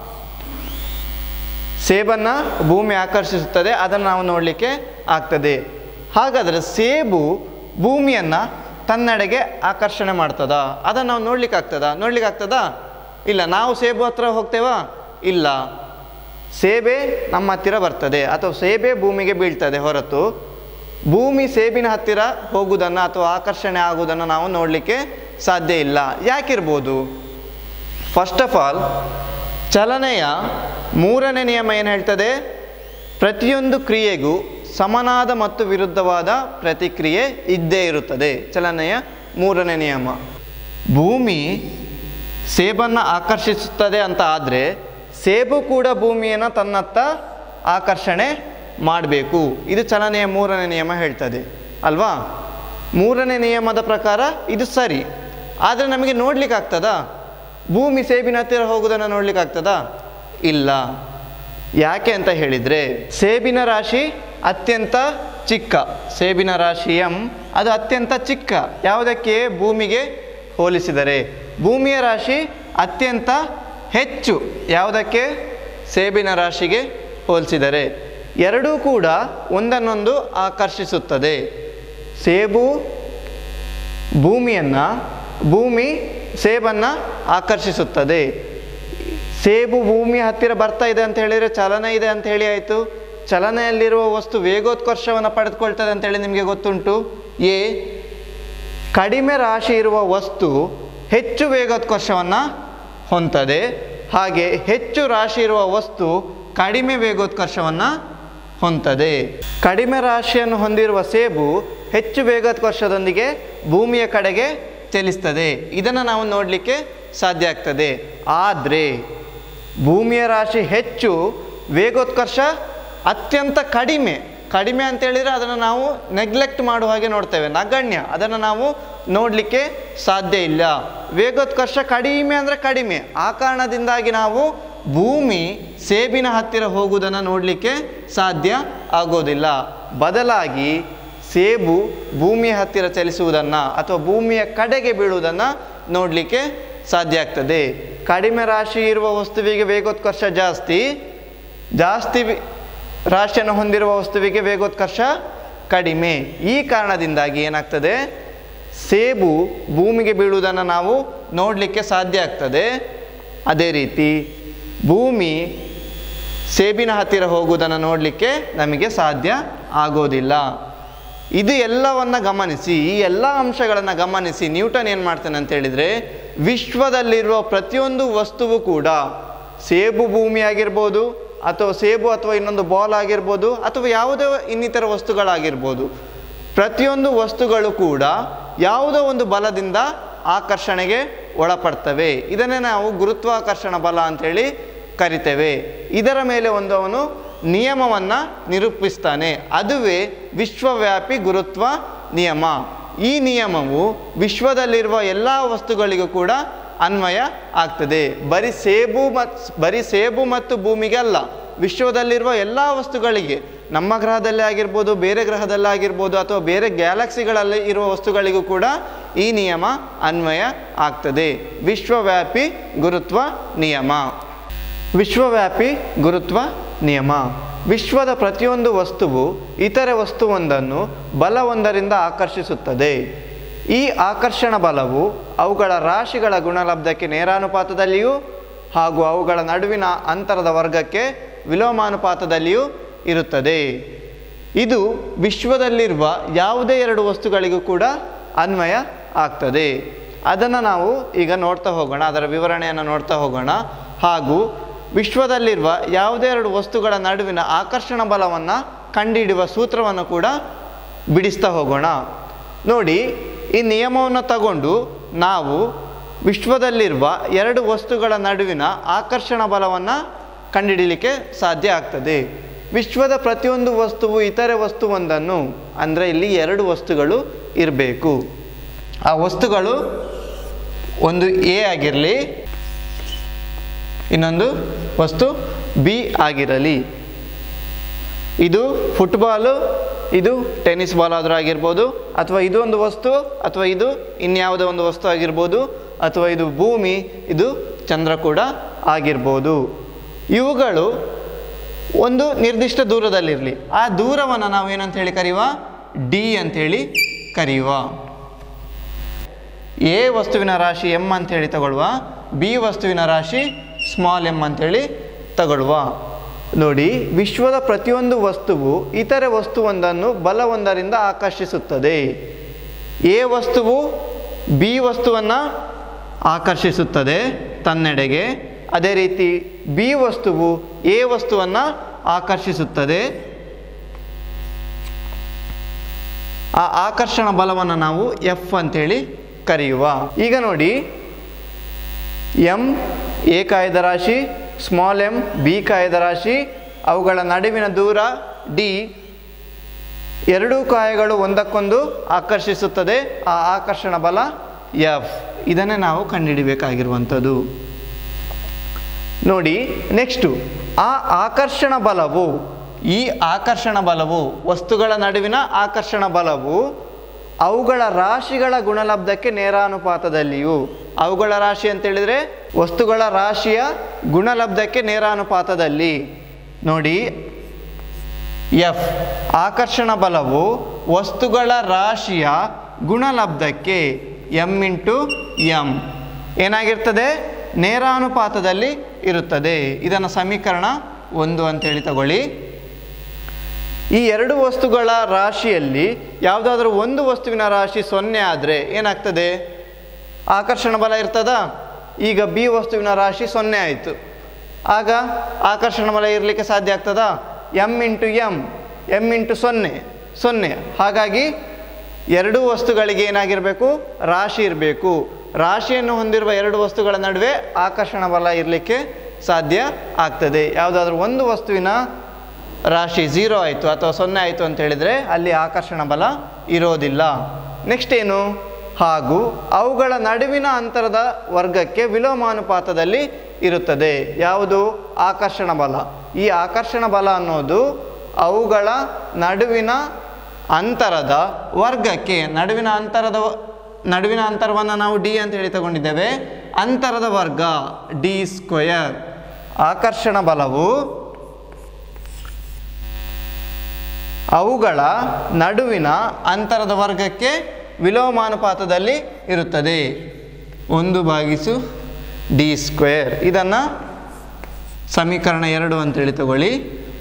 ಸೇಬನ್ನು ಭೂಮಿ ಆಕರ್ಷಿಸುತ್ತದೆ ಅದನ್ನು ನಾವು ನೋಡಲಿಕ್ಕೆ ಆಗ್ತದೆ ಹಾಗಾದರೆ ಸೇಬು ಭೂಮಿಯನ್ನು ತನ್ನೆಡೆಗೆ ಆಕರ್ಷಣೆ ಮಾಡ್ತದಾ ಅದನ್ನು ನಾವು ನೋಡ್ಲಿಕ್ಕೆ ಆಗ್ತದಾ ನೋಡ್ಲಿಕ್ಕೆ ಆಗ್ತದಾ ಇಲ್ಲ ನಾವು ಸೇಬು ಹತ್ರ ಹೋಗ್ತೇವಾ ಇಲ್ಲ ಸೇಬೆ ನಮ್ಮ ಹತ್ತಿರ ಬರ್ತದೆ ಅಥವಾ ಸೇಬೆ ಭೂಮಿಗೆ ಬೀಳ್ತದೆ ಹೊರತು ಭೂಮಿ ಸೇಬಿನ ಹತ್ತಿರ ಹೋಗುವುದನ್ನು ಅಥವಾ ಆಕರ್ಷಣೆ ಆಗುವುದನ್ನು ನಾವು ನೋಡಲಿಕ್ಕೆ ಸಾಧ್ಯ ಇಲ್ಲ ಯಾಕಿರ್ಬೋದು ಫಸ್ಟ್ ಆಫ್ ಆಲ್ ಚಲನೆಯ ಮೂರನೇ ನಿಯಮ ಏನು ಹೇಳ್ತದೆ ಪ್ರತಿಯೊಂದು ಕ್ರಿಯೆಗೂ ಸಮನಾದ ಮತ್ತು ವಿರುದ್ಧವಾದ ಪ್ರತಿಕ್ರಿಯೆ ಇದ್ದೇ ಇರುತ್ತದೆ ಚಲನೆಯ ಮೂರನೇ ನಿಯಮ ಭೂಮಿ ಸೇಬನ್ನು ಆಕರ್ಷಿಸುತ್ತದೆ ಅಂತ ಆದರೆ ಸೇಬು ಕೂಡ ಭೂಮಿಯನ್ನು ತನ್ನತ್ತ ಆಕರ್ಷಣೆ ಮಾಡಬೇಕು ಇದು ಚಲನೆಯ ಮೂರನೇ ನಿಯಮ ಹೇಳ್ತದೆ ಅಲ್ವಾ ಮೂರನೇ ನಿಯಮದ ಪ್ರಕಾರ ಇದು ಸರಿ ಆದರೆ ನಮಗೆ ನೋಡ್ಲಿಕ್ಕೆ ಆಗ್ತದಾ ಭೂಮಿ ಸೇಬಿನ ಹತ್ತಿರ ಹೋಗೋದನ್ನು ನೋಡ್ಲಿಕ್ಕೆ ಆಗ್ತದಾ ಇಲ್ಲ ಯಾಕೆ ಅಂತ ಹೇಳಿದರೆ ಸೇಬಿನ ರಾಶಿ ಅತ್ಯಂತ ಚಿಕ್ಕ ಸೇಬಿನ ರಾಶಿ ಎಂ ಅದು ಅತ್ಯಂತ ಚಿಕ್ಕ ಯಾವುದಕ್ಕೆ ಭೂಮಿಗೆ ಹೋಲಿಸಿದರೆ ಭೂಮಿಯ ರಾಶಿ ಅತ್ಯಂತ ಹೆಚ್ಚು ಯಾವುದಕ್ಕೆ ಸೇಬಿನ ರಾಶಿಗೆ ಹೋಲಿಸಿದರೆ ಎರಡೂ ಕೂಡ ಒಂದನ್ನೊಂದು ಆಕರ್ಷಿಸುತ್ತದೆ ಸೇಬು ಭೂಮಿಯನ್ನು ಭೂಮಿ ಸೇಬನ್ನು ಆಕರ್ಷಿಸುತ್ತದೆ ಸೇಬು ಭೂಮಿಯ ಹತ್ತಿರ ಬರ್ತಾ ಇದೆ ಅಂತ ಹೇಳಿದರೆ ಚಲನೆ ಇದೆ ಅಂತ ಹೇಳಿ ಆಯಿತು ಚಲನೆಯಲ್ಲಿರುವ ವಸ್ತು ವೇಗೋತ್ಕರ್ಷವನ್ನು ಪಡೆದುಕೊಳ್ತದೆ ಅಂತೇಳಿ ನಿಮಗೆ ಗೊತ್ತುಂಟು ಎ ಕಡಿಮೆ ರಾಶಿ ಇರುವ ವಸ್ತು ಹೆಚ್ಚು ವೇಗೋತ್ಕರ್ಷವನ್ನು ಹೊಂದದೆ ಹಾಗೆ ಹೆಚ್ಚು ರಾಶಿ ಇರುವ ವಸ್ತು ಕಡಿಮೆ ವೇಗೋತ್ಕರ್ಷವನ್ನು ಹೊಂದದೆ ಕಡಿಮೆ ರಾಶಿಯನ್ನು ಹೊಂದಿರುವ ಸೇಬು ಹೆಚ್ಚು ವೇಗೋತ್ಕರ್ಷದೊಂದಿಗೆ ಭೂಮಿಯ ಕಡೆಗೆ ಚಲಿಸ್ತದೆ ಇದನ್ನು ನಾವು ನೋಡಲಿಕ್ಕೆ ಸಾಧ್ಯ ಆಗ್ತದೆ ಆದರೆ ಭೂಮಿಯ ರಾಶಿ ಹೆಚ್ಚು ವೇಗೋತ್ಕರ್ಷ ಅತ್ಯಂತ ಕಡಿಮೆ ಕಡಿಮೆ ಅಂತ ಹೇಳಿದರೆ ಅದನ್ನು ನಾವು ನೆಗ್ಲೆಕ್ಟ್ ಮಾಡುವ ಹಾಗೆ ನೋಡ್ತೇವೆ ನಗಣ್ಯ ಅದನ್ನು ನಾವು ನೋಡಲಿಕ್ಕೆ ಸಾಧ್ಯ ಇಲ್ಲ ವೇಗೋತ್ಕರ್ಷ ಕಡಿಮೆ ಅಂದರೆ ಕಡಿಮೆ ಆ ಕಾರಣದಿಂದಾಗಿ ನಾವು ಭೂಮಿ ಸೇಬಿನ ಹತ್ತಿರ ಹೋಗುವುದನ್ನು ನೋಡಲಿಕ್ಕೆ ಸಾಧ್ಯ ಆಗೋದಿಲ್ಲ ಬದಲಾಗಿ ಸೇಬು ಭೂಮಿಯ ಹತ್ತಿರ ಚಲಿಸುವುದನ್ನು ಅಥವಾ ಭೂಮಿಯ ಕಡೆಗೆ ಬೀಳುವುದನ್ನು ನೋಡಲಿಕ್ಕೆ ಸಾಧ್ಯ ಆಗ್ತದೆ ಕಡಿಮೆ ರಾಶಿ ಇರುವ ವಸ್ತುವಿಗೆ ವೇಗೋತ್ಕರ್ಷ ಜಾಸ್ತಿ ಜಾಸ್ತಿ ವಿ- ರಾಶಿಯನ್ನು ಹೊಂದಿರುವ ವಸ್ತುವಿಗೆ ವೇಗೋತ್ಕರ್ಷ ಕಡಿಮೆ ಈ ಕಾರಣದಿಂದಾಗಿ ಏನಾಗ್ತದೆ ಸೇಬು ಭೂಮಿಗೆ ಬೀಳುವುದನ್ನು ನಾವು ನೋಡಲಿಕ್ಕೆ ಸಾಧ್ಯ ಆಗ್ತದೆ ಅದೇ ರೀತಿ ಭೂಮಿ ಸೇಬಿನ ಹತ್ತಿರ ಹೋಗುವುದನ್ನು ನೋಡಲಿಕ್ಕೆ ನಮಗೆ ಸಾಧ್ಯ ಆಗೋದಿಲ್ಲ ಇದು ಎಲ್ಲವನ್ನ ಗಮನಿಸಿ ಈ ಎಲ್ಲ ಅಂಶಗಳನ್ನು ಗಮನಿಸಿ ನ್ಯೂಟನ್ ಏನು ಮಾಡ್ತಾನೆ ಅಂತ ಹೇಳಿದರೆ ವಿಶ್ವದಲ್ಲಿರುವ ಪ್ರತಿಯೊಂದು ವಸ್ತುವು ಕೂಡ ಸೇಬು ಭೂಮಿ ಆಗಿರ್ಬೋದು ಅಥವಾ ಸೇಬು ಅಥವಾ ಇನ್ನೊಂದು ಬಾಲ್ ಆಗಿರ್ಬೋದು ಅಥವಾ ಯಾವುದೇ ಇನ್ನಿತರ ವಸ್ತುಗಳಾಗಿರ್ಬೋದು ಪ್ರತಿಯೊಂದು ವಸ್ತುಗಳು ಕೂಡ ಯಾವುದೋ ಒಂದು ಬಲದಿಂದ ಆಕರ್ಷಣೆಗೆ ಒಳಪಡ್ತವೆ ಇದನ್ನೇ ನಾವು ಗುರುತ್ವಾಕರ್ಷಣ ಬಲ ಅಂತೇಳಿ ಕರಿತೇವೆ ಇದರ ಮೇಲೆ ಒಂದು ಅವನು ನಿಯಮವನ್ನು ನಿರೂಪಿಸ್ತಾನೆ ಅದುವೇ ವಿಶ್ವವ್ಯಾಪಿ ಗುರುತ್ವ ನಿಯಮ ಈ ನಿಯಮವು ವಿಶ್ವದಲ್ಲಿರುವ ಎಲ್ಲ ವಸ್ತುಗಳಿಗೂ ಕೂಡ ಅನ್ವಯ ಆಗ್ತದೆ ಬರೀ ಸೇಬು ಮತ್ತು ಬರೀ ಸೇಬು ಮತ್ತು ಭೂಮಿಗೆ ಅಲ್ಲ ವಿಶ್ವದಲ್ಲಿರುವ ಎಲ್ಲ ವಸ್ತುಗಳಿಗೆ ನಮ್ಮ ಗ್ರಹದಲ್ಲೇ ಆಗಿರ್ಬೋದು ಬೇರೆ ಗ್ರಹದಲ್ಲೇ ಆಗಿರ್ಬೋದು ಅಥವಾ ಬೇರೆ ಗ್ಯಾಲಕ್ಸಿಗಳಲ್ಲಿ ಇರುವ ವಸ್ತುಗಳಿಗೂ ಕೂಡ ಈ ನಿಯಮ ಅನ್ವಯ ಆಗ್ತದೆ ವಿಶ್ವವ್ಯಾಪಿ ಗುರುತ್ವ ನಿಯಮ ವಿಶ್ವವ್ಯಾಪಿ ಗುರುತ್ವ ನಿಯಮ ವಿಶ್ವದ ಪ್ರತಿಯೊಂದು ವಸ್ತುವು ಇತರೆ ವಸ್ತುವೊಂದನ್ನು ಬಲವೊಂದರಿಂದ ಆಕರ್ಷಿಸುತ್ತದೆ ಈ ಆಕರ್ಷಣ ಬಲವು ಅವುಗಳ ರಾಶಿಗಳ ಗುಣಲಬ್ಧಕ್ಕೆ ನೇರಾನುಪಾತದಲ್ಲಿಯೂ ಹಾಗೂ ಅವುಗಳ ನಡುವಿನ ಅಂತರದ ವರ್ಗಕ್ಕೆ ವಿಲೋಮಾನುಪಾತದಲ್ಲಿಯೂ ಇರುತ್ತದೆ ಇದು ವಿಶ್ವದಲ್ಲಿರುವ ಯಾವುದೇ ಎರಡು ವಸ್ತುಗಳಿಗೂ ಕೂಡ ಅನ್ವಯ ಆಗ್ತದೆ ಅದನ್ನು ನಾವು ಈಗ ನೋಡ್ತಾ ಹೋಗೋಣ ಅದರ ವಿವರಣೆಯನ್ನು ನೋಡ್ತಾ ಹೋಗೋಣ ಹಾಗೂ ವಿಶ್ವದಲ್ಲಿರುವ ಯಾವುದೇ ಎರಡು ವಸ್ತುಗಳ ನಡುವಿನ ಆಕರ್ಷಣ ಬಲವನ್ನು ಕಂಡುಹಿಡಿಯುವ ಸೂತ್ರವನ್ನು ಕೂಡ ಬಿಡಿಸ್ತಾ ಹೋಗೋಣ ನೋಡಿ ಈ ನಿಯಮವನ್ನು ತಗೊಂಡು ನಾವು ವಿಶ್ವದಲ್ಲಿರುವ ಎರಡು ವಸ್ತುಗಳ ನಡುವಿನ ಆಕರ್ಷಣ ಬಲವನ್ನು ಕಂಡುಹಿಡಿಯಲಿಕ್ಕೆ ಸಾಧ್ಯ ಆಗ್ತದೆ ವಿಶ್ವದ ಪ್ರತಿಯೊಂದು ವಸ್ತುವು ಇತರೆ ವಸ್ತುವೊಂದನ್ನು ಅಂದರೆ ಇಲ್ಲಿ ಎರಡು ವಸ್ತುಗಳು ಇರಬೇಕು ಆ ವಸ್ತುಗಳು ಒಂದು ಎ ಆಗಿರಲಿ ಇನ್ನೊಂದು ವಸ್ತು ಬಿ ಆಗಿರಲಿ ಇದು ಫುಟ್ಬಾಲು ಇದು ಟೆನ್ನಿಸ್ ಬಾಲ್ ಆದರೂ ಆಗಿರ್ಬೋದು ಅಥವಾ ಇದು ಒಂದು ವಸ್ತು ಅಥವಾ ಇದು ಇನ್ಯಾವುದೋ ಒಂದು ವಸ್ತು ಆಗಿರ್ಬೋದು ಅಥವಾ ಇದು ಭೂಮಿ ಇದು ಚಂದ್ರ ಕೂಡ ಆಗಿರ್ಬೋದು ಇವುಗಳು ಒಂದು ನಿರ್ದಿಷ್ಟ ದೂರದಲ್ಲಿರಲಿ ಆ ದೂರವನ್ನು ನಾವು ಏನಂತ ಹೇಳಿ ಕರೆಯುವ ಡಿ ಅಂತೇಳಿ ಕರೆಯುವ ಎ ವಸ್ತುವಿನ ರಾಶಿ ಎಮ್ ಅಂತೇಳಿ ತಗೊಳ್ಳುವ ಬಿ ವಸ್ತುವಿನ ರಾಶಿ ಸ್ಮಾಲ್ ಎಮ್ ಅಂತೇಳಿ ತಗೊಳ್ಳುವ ನೋಡಿ ವಿಶ್ವದ ಪ್ರತಿಯೊಂದು ವಸ್ತುವು ಇತರೆ ವಸ್ತುವೊಂದನ್ನು ಬಲವೊಂದರಿಂದ ಆಕರ್ಷಿಸುತ್ತದೆ ಎ ವಸ್ತುವು ಬಿ ವಸ್ತುವನ್ನು ಆಕರ್ಷಿಸುತ್ತದೆ ತನ್ನೆಡೆಗೆ ಅದೇ ರೀತಿ ಬಿ ವಸ್ತುವು ಎ ವಸ್ತುವನ್ನು ಆಕರ್ಷಿಸುತ್ತದೆ ಆ ಆಕರ್ಷಣ ಬಲವನ್ನು ನಾವು ಎಫ್ ಅಂತೇಳಿ ಕರೆಯುವ ಈಗ ನೋಡಿ ಎಂ ಎ ಕಾಯದ ರಾಶಿ ಸ್ಮಾಲ್ ಎಂ ಬಿ ಕಾಯದ ರಾಶಿ ಅವುಗಳ ನಡುವಿನ ದೂರ ಡಿ ಎರಡೂ ಕಾಯಗಳು ಒಂದಕ್ಕೊಂದು ಆಕರ್ಷಿಸುತ್ತದೆ ಆ ಆಕರ್ಷಣ ಬಲ ಎಫ್ ಇದನ್ನೇ ನಾವು ಕಂಡುಹಿಡಿಬೇಕಾಗಿರುವಂಥದ್ದು ನೋಡಿ ನೆಕ್ಸ್ಟು ಆ ಆಕರ್ಷಣ ಬಲವು ಈ ಆಕರ್ಷಣ ಬಲವು ವಸ್ತುಗಳ ನಡುವಿನ ಆಕರ್ಷಣ ಬಲವು ಅವುಗಳ ರಾಶಿಗಳ ಗುಣಲಬ್ಧಕ್ಕೆ ನೇರಾನುಪಾತದಲ್ಲಿಯೂ ಅವುಗಳ ರಾಶಿ ಅಂತ ಹೇಳಿದರೆ ವಸ್ತುಗಳ ರಾಶಿಯ ಗುಣಲಬ್ಧಕ್ಕೆ ನೇರಾನುಪಾತದಲ್ಲಿ ನೋಡಿ ಎಫ್ ಆಕರ್ಷಣ ಬಲವು ವಸ್ತುಗಳ ರಾಶಿಯ ಗುಣಲಬ್ಧಕ್ಕೆ ಎಮ್ ಇಂಟು ಎಮ್ ಏನಾಗಿರ್ತದೆ ನೇರಾನುಪಾತದಲ್ಲಿ ಇರುತ್ತದೆ ಇದನ್ನು ಸಮೀಕರಣ ಒಂದು ಅಂತೇಳಿ ತಗೊಳ್ಳಿ ಈ ಎರಡು ವಸ್ತುಗಳ ರಾಶಿಯಲ್ಲಿ ಯಾವುದಾದ್ರೂ ಒಂದು ವಸ್ತುವಿನ ರಾಶಿ ಸೊನ್ನೆ ಆದರೆ ಏನಾಗ್ತದೆ ಆಕರ್ಷಣ ಬಲ ಇರ್ತದ ಈಗ ಬಿ ವಸ್ತುವಿನ ರಾಶಿ ಸೊನ್ನೆ ಆಯಿತು ಆಗ ಆಕರ್ಷಣ ಬಲ ಇರಲಿಕ್ಕೆ ಸಾಧ್ಯ ಆಗ್ತದಾ M into M M into ಸೊನ್ನೆ ಸೊನ್ನೆ ಹಾಗಾಗಿ ಎರಡೂ ವಸ್ತುಗಳಿಗೆ ಏನಾಗಿರಬೇಕು ರಾಶಿ ಇರಬೇಕು ರಾಶಿಯನ್ನು ಹೊಂದಿರುವ ಎರಡು ವಸ್ತುಗಳ ನಡುವೆ ಆಕರ್ಷಣ ಬಲ ಇರಲಿಕ್ಕೆ ಸಾಧ್ಯ ಆಗ್ತದೆ ಯಾವುದಾದ್ರೂ ಒಂದು ವಸ್ತುವಿನ ರಾಶಿ ಝೀರೋ ಆಯಿತು ಅಥವಾ ಸೊನ್ನೆ ಆಯಿತು ಅಂತ ಹೇಳಿದರೆ ಅಲ್ಲಿ ಆಕರ್ಷಣ ಬಲ ಇರೋದಿಲ್ಲ ನೆಕ್ಸ್ಟ್ ಏನು ಹಾಗೂ ಅವುಗಳ ನಡುವಿನ ಅಂತರದ ವರ್ಗಕ್ಕೆ ವಿಲೋಮಾನುಪಾತದಲ್ಲಿ ಇರುತ್ತದೆ ಯಾವುದು ಆಕರ್ಷಣ ಬಲ ಈ ಆಕರ್ಷಣ ಬಲ ಅನ್ನೋದು ಅವುಗಳ ನಡುವಿನ ಅಂತರದ ವರ್ಗಕ್ಕೆ ನಡುವಿನ ಅಂತರದ ವ- ನಡುವಿನ ಅಂತರವನ್ನು ನಾವು ಡಿ ಅಂತ ಹೇಳಿ ತಗೊಂಡಿದ್ದೇವೆ ಅಂತರದ ವರ್ಗ ಡಿ ಸ್ಕ್ವಯರ್ ಆಕರ್ಷಣ ಬಲವು ಅವುಗಳ ನಡುವಿನ ಅಂತರದ ವರ್ಗಕ್ಕೆ ವಿಲೋಮಾನುಪಾತದಲ್ಲಿ ಇರುತ್ತದೆ ಒಂದು ಭಾಗಿಸು ಡಿ ಸ್ಕ್ವೇರ್ ಇದನ್ನು ಸಮೀಕರಣ ಎರಡು ಅಂತೇಳಿ ತಗೊಳ್ಳಿ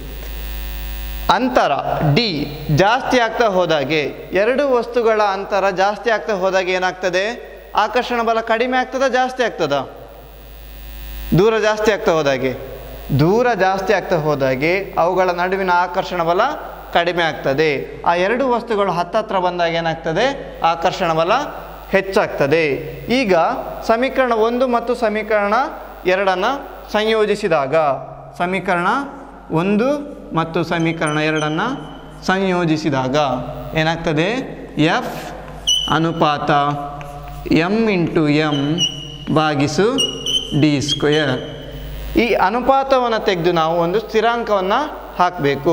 ಅಂತರ ಡಿ ಜಾಸ್ತಿ ಆಗ್ತಾ ಹೋದಾಗೆ ಎರಡು ವಸ್ತುಗಳ ಅಂತರ ಜಾಸ್ತಿ ಆಗ್ತಾ ಹೋದಾಗ ಏನಾಗ್ತದೆ ಆಕರ್ಷಣ ಬಲ ಕಡಿಮೆ ಆಗ್ತದ ಜಾಸ್ತಿ ಆಗ್ತದ ದೂರ ಜಾಸ್ತಿ ಆಗ್ತಾ ಹೋದಾಗೆ ದೂರ ಜಾಸ್ತಿ ಆಗ್ತಾ ಹೋದಾಗೆ ಅವುಗಳ ನಡುವಿನ ಆಕರ್ಷಣ ಬಲ ಕಡಿಮೆ ಆಗ್ತದೆ ಆ ಎರಡು ವಸ್ತುಗಳು ಹತ್ತತ್ರ ಬಂದಾಗ ಏನಾಗ್ತದೆ ಆಕರ್ಷಣ ಬಲ ಹೆಚ್ಚಾಗ್ತದೆ ಈಗ ಸಮೀಕರಣ ಒಂದು ಮತ್ತು ಸಮೀಕರಣ ಎರಡನ್ನು ಸಂಯೋಜಿಸಿದಾಗ ಸಮೀಕರಣ ಒಂದು ಮತ್ತು ಸಮೀಕರಣ ಎರಡನ್ನು ಸಂಯೋಜಿಸಿದಾಗ ಏನಾಗ್ತದೆ ಎಫ್ ಅನುಪಾತ ಎಮ್ ಇಂಟು ಎಮ್ ಭಾಗಿಸು ಡಿ ಸ್ಕ್ವೇರ್ ಈ ಅನುಪಾತವನ್ನು ತೆಗೆದು ನಾವು ಒಂದು ಸ್ಥಿರಾಂಕವನ್ನು ಹಾಕಬೇಕು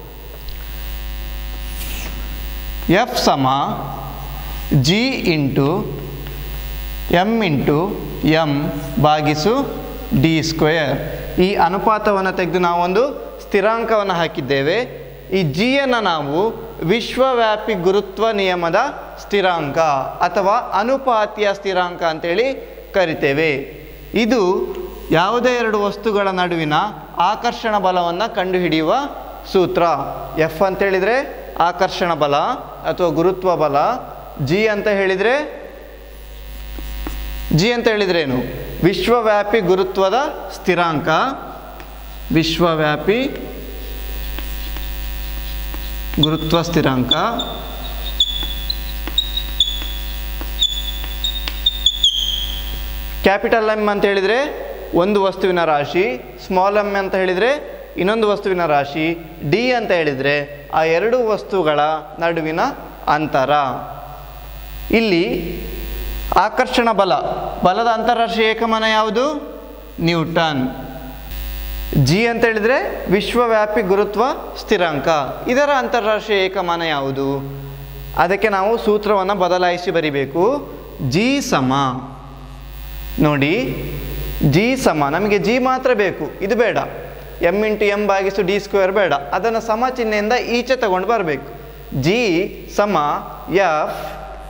ಎಫ್ ಸಮ G into M into M ಭಾಗಿಸು ಡಿ ಸ್ಕ್ವೇರ್ ಈ ಅನುಪಾತವನ್ನು ತೆಗೆದು ನಾವೊಂದು ಸ್ಥಿರಾಂಕವನ್ನು ಹಾಕಿದ್ದೇವೆ ಈ ಜಿಯನ್ನು ನಾವು ವಿಶ್ವವ್ಯಾಪಿ ಗುರುತ್ವ ನಿಯಮದ ಸ್ಥಿರಾಂಕ ಅಥವಾ ಅನುಪಾತೀಯ ಸ್ಥಿರಾಂಕ ಅಂತೇಳಿ ಕರಿತೇವೆ ಇದು ಯಾವುದೇ ಎರಡು ವಸ್ತುಗಳ ನಡುವಿನ ಆಕರ್ಷಣ ಬಲವನ್ನು ಕಂಡುಹಿಡಿಯುವ ಸೂತ್ರ ಎಫ್ ಅಂತೇಳಿದರೆ ಆಕರ್ಷಣ ಬಲ ಅಥವಾ ಗುರುತ್ವ ಬಲ ಜಿ ಅಂತ ಹೇಳಿದರೆ ಜಿ ಅಂತ ಹೇಳಿದ್ರೇನು ವಿಶ್ವವ್ಯಾಪಿ ಗುರುತ್ವದ ಸ್ಥಿರಾಂಕ ವಿಶ್ವವ್ಯಾಪಿ ಗುರುತ್ವ ಸ್ಥಿರಾಂಕ ಕ್ಯಾಪಿಟಲ್ ಎಮ್ ಅಂತ ಹೇಳಿದರೆ ಒಂದು ವಸ್ತುವಿನ ರಾಶಿ ಸ್ಮಾಲ್ ಎಮ್ ಅಂತ ಹೇಳಿದರೆ ಇನ್ನೊಂದು ವಸ್ತುವಿನ ರಾಶಿ ಡಿ ಅಂತ ಹೇಳಿದರೆ ಆ ಎರಡು ವಸ್ತುಗಳ ನಡುವಿನ ಅಂತರ ಇಲ್ಲಿ ಆಕರ್ಷಣ ಬಲ ಬಲದ ಅಂತಾರಾಷ್ಟ್ರೀಯ ಏಕಮಾನ ಯಾವುದು ನ್ಯೂಟನ್ ಜಿ ಅಂತ ಹೇಳಿದರೆ ವಿಶ್ವವ್ಯಾಪಿ ಗುರುತ್ವ ಸ್ಥಿರಾಂಕ ಇದರ ಅಂತಾರಾಷ್ಟ್ರೀಯ ಏಕಮಾನ ಯಾವುದು ಅದಕ್ಕೆ ನಾವು ಸೂತ್ರವನ್ನು ಬದಲಾಯಿಸಿ ಬರಿಬೇಕು ಜಿ ಸಮ ನೋಡಿ ಜಿ ಸಮ ನಮಗೆ ಜಿ ಮಾತ್ರ ಬೇಕು ಇದು ಬೇಡ ಎಮ್ ಇಂಟು ಎಮ್ ಭಾಗಿಸು ಡಿ ಸ್ಕ್ವೇರ್ ಬೇಡ ಅದನ್ನು ಸಮ ಚಿಹ್ನೆಯಿಂದ ಈಚೆ ತಗೊಂಡು ಬರಬೇಕು ಜಿ ಸಮ ಎಫ್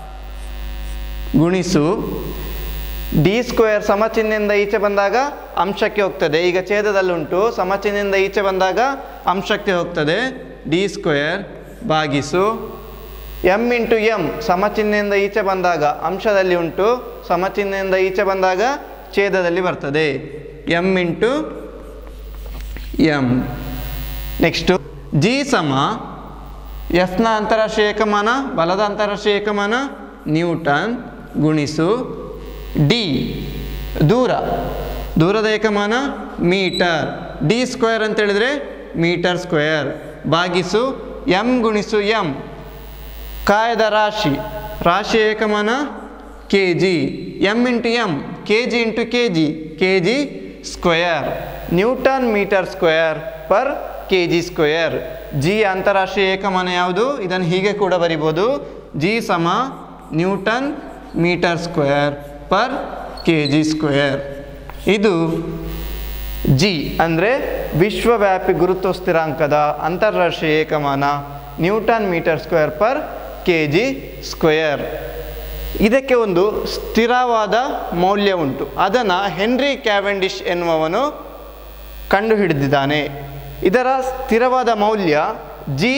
ಗುಣಿಸು ಡಿ ಸ್ಕ್ವೇರ್ ಸಮಚಿಹ್ನೆಯಿಂದ ಈಚೆ ಬಂದಾಗ ಅಂಶಕ್ಕೆ ಹೋಗ್ತದೆ ಈಗ ಛೇದದಲ್ಲುಂಟು ಸಮಚಿಹ್ನೆಯಿಂದ ಈಚೆ ಬಂದಾಗ ಅಂಶಕ್ಕೆ ಹೋಗ್ತದೆ ಡಿ ಸ್ಕ್ವೇರ್ ಭಾಗಿಸು ಎಮ್ ಇಂಟು ಎಮ್ ಸಮಚಿಹ್ನೆಯಿಂದ ಈಚೆ ಬಂದಾಗ ಅಂಶದಲ್ಲಿ ಉಂಟು ಸಮಚಿಹ್ನೆಯಿಂದ ಈಚೆ ಬಂದಾಗ ಛೇದದಲ್ಲಿ ಬರ್ತದೆ M into M next G ಸಮ ಎಫ್ನ ಅಂತಾರಾಷ್ಟ್ರೀಯ ಏಕಮಾನ ಬಲದ ಅಂತಾರಾಷ್ಟ್ರೀಯ ಏಕಮಾನ ನ್ಯೂಟನ್ ಗುಣಿಸು ಡಿ ದೂರ ದೂರದ ಏಕಮಾನ ಮೀಟರ್ ಡಿ ಸ್ಕ್ವೇರ್ ಅಂತ ಹೇಳಿದರೆ ಮೀಟರ್ ಸ್ಕ್ವೇರ್ ಭಾಗಿಸು ಎಮ್ ಗುಣಿಸು ಎಮ್ ಕಾಯದ ರಾಶಿ ರಾಶಿ ಏಕಮಾನ K G M into M K G into K G K G square Newton meter square per K G square G ಅಂತಾರಾಷ್ಟ್ರೀಯ ಏಕಮಾನ ಯಾವುದು ಇದನ್ನು ಹೀಗೆ ಕೂಡ ಬರಿಬೋದು ಜಿ ಸಮ Newton meter square per K G square ಇದು ಜಿ ಅಂದರೆ ವಿಶ್ವವ್ಯಾಪಿ ಗುರುತ್ವ ಸ್ಥಿರಾಂಕದ ಅಂತಾರಾಷ್ಟ್ರೀಯ ಏಕಮಾನ Newton meter square per K G square ಇದಕ್ಕೆ ಒಂದು ಸ್ಥಿರವಾದ ಮೌಲ್ಯ ಉಂಟು ಅದನ್ನು ಹೆನ್ರಿ ಕ್ಯಾವೆಂಡಿಶ್ ಎನ್ನುವವನು ಕಂಡುಹಿಡಿದಿದ್ದಾನೆ ಇದರ ಸ್ಥಿರವಾದ ಮೌಲ್ಯ ಜಿ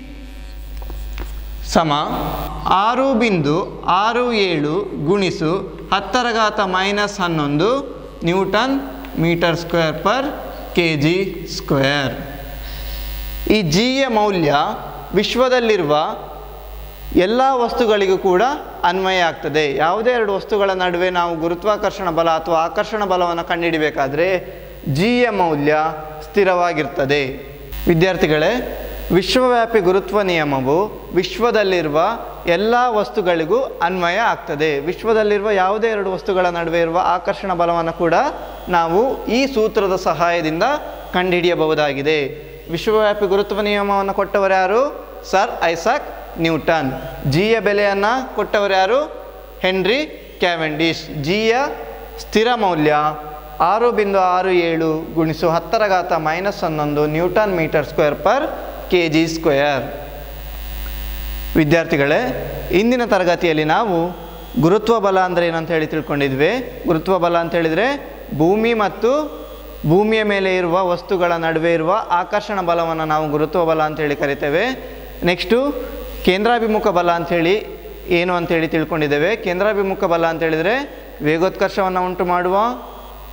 ಸಮ ಆರು ಬಿಂದು ಆರು ಏಳು ಗುಣಿಸು ಹತ್ತರ ಘಾತ ಮೈನಸ್ ಹನ್ನೊಂದು Newton meter square per K G square ಈ ಜಿಯ ಮೌಲ್ಯ ವಿಶ್ವದಲ್ಲಿರುವ ಎಲ್ಲ ವಸ್ತುಗಳಿಗೂ ಕೂಡ ಅನ್ವಯ ಆಗ್ತದೆ ಯಾವುದೇ ಎರಡು ವಸ್ತುಗಳ ನಡುವೆ ನಾವು ಗುರುತ್ವಾಕರ್ಷಣ ಬಲ ಅಥವಾ ಆಕರ್ಷಣ ಬಲವನ್ನು ಕಂಡುಹಿಡಿಬೇಕಾದ್ರೆ ಜಿಯ ಮೌಲ್ಯ ಸ್ಥಿರವಾಗಿರ್ತದೆ ವಿದ್ಯಾರ್ಥಿಗಳೇ ವಿಶ್ವವ್ಯಾಪಿ ಗುರುತ್ವ ನಿಯಮವು ವಿಶ್ವದಲ್ಲಿರುವ ಎಲ್ಲ ವಸ್ತುಗಳಿಗೂ ಅನ್ವಯ ಆಗ್ತದೆ ವಿಶ್ವದಲ್ಲಿರುವ ಯಾವುದೇ ಎರಡು ವಸ್ತುಗಳ ನಡುವೆ ಇರುವ ಆಕರ್ಷಣ ಬಲವನ್ನು ಕೂಡ ನಾವು ಈ ಸೂತ್ರದ ಸಹಾಯದಿಂದ ಕಂಡುಹಿಡಿಯಬಹುದಾಗಿದೆ ವಿಶ್ವವ್ಯಾಪಿ ಗುರುತ್ವ ನಿಯಮವನ್ನು ಕೊಟ್ಟವರು ಯಾರು ಸರ್ ಐಸಾಕ್ ನ್ಯೂಟನ್ ಜಿಯ ಬೆಲೆಯನ್ನು ಕೊಟ್ಟವರು ಯಾರು ಹೆನ್ರಿ ಕ್ಯಾವೆಂಡಿಶ್ ಜಿಯ ಸ್ಥಿರ ಮೌಲ್ಯ ಆರು ಬಿಂದು ಆರು ಏಳು ಗುಣಿಸು ಹತ್ತರ ಘಾತ ಮೈನಸ್ ಹನ್ನೊಂದು Newton meter square per K G square ವಿದ್ಯಾರ್ಥಿಗಳೇ ಇಂದಿನ ತರಗತಿಯಲ್ಲಿ ನಾವು ಗುರುತ್ವ ಬಲ ಅಂದರೆ ಏನಂತ ಹೇಳಿ ತಿಳ್ಕೊಂಡಿದ್ವಿ ಗುರುತ್ವ ಬಲ ಅಂತ ಹೇಳಿದರೆ ಭೂಮಿ ಮತ್ತು ಭೂಮಿಯ ಮೇಲೆ ಇರುವ ವಸ್ತುಗಳ ನಡುವೆ ಇರುವ ಆಕರ್ಷಣ ಬಲವನ್ನು ನಾವು ಗುರುತ್ವ ಬಲ ಅಂತೇಳಿ ಕರಿತೇವೆ ನೆಕ್ಸ್ಟು ಕೇಂದ್ರಾಭಿಮುಖ ಬಲ ಅಂಥೇಳಿ ಏನು ಅಂತೇಳಿ ತಿಳ್ಕೊಂಡಿದ್ದೇವೆ ಕೇಂದ್ರಾಭಿಮುಖ ಬಲ ಅಂತ ಹೇಳಿದರೆ ವೇಗೋತ್ಕರ್ಷವನ್ನು ಉಂಟು ಮಾಡುವ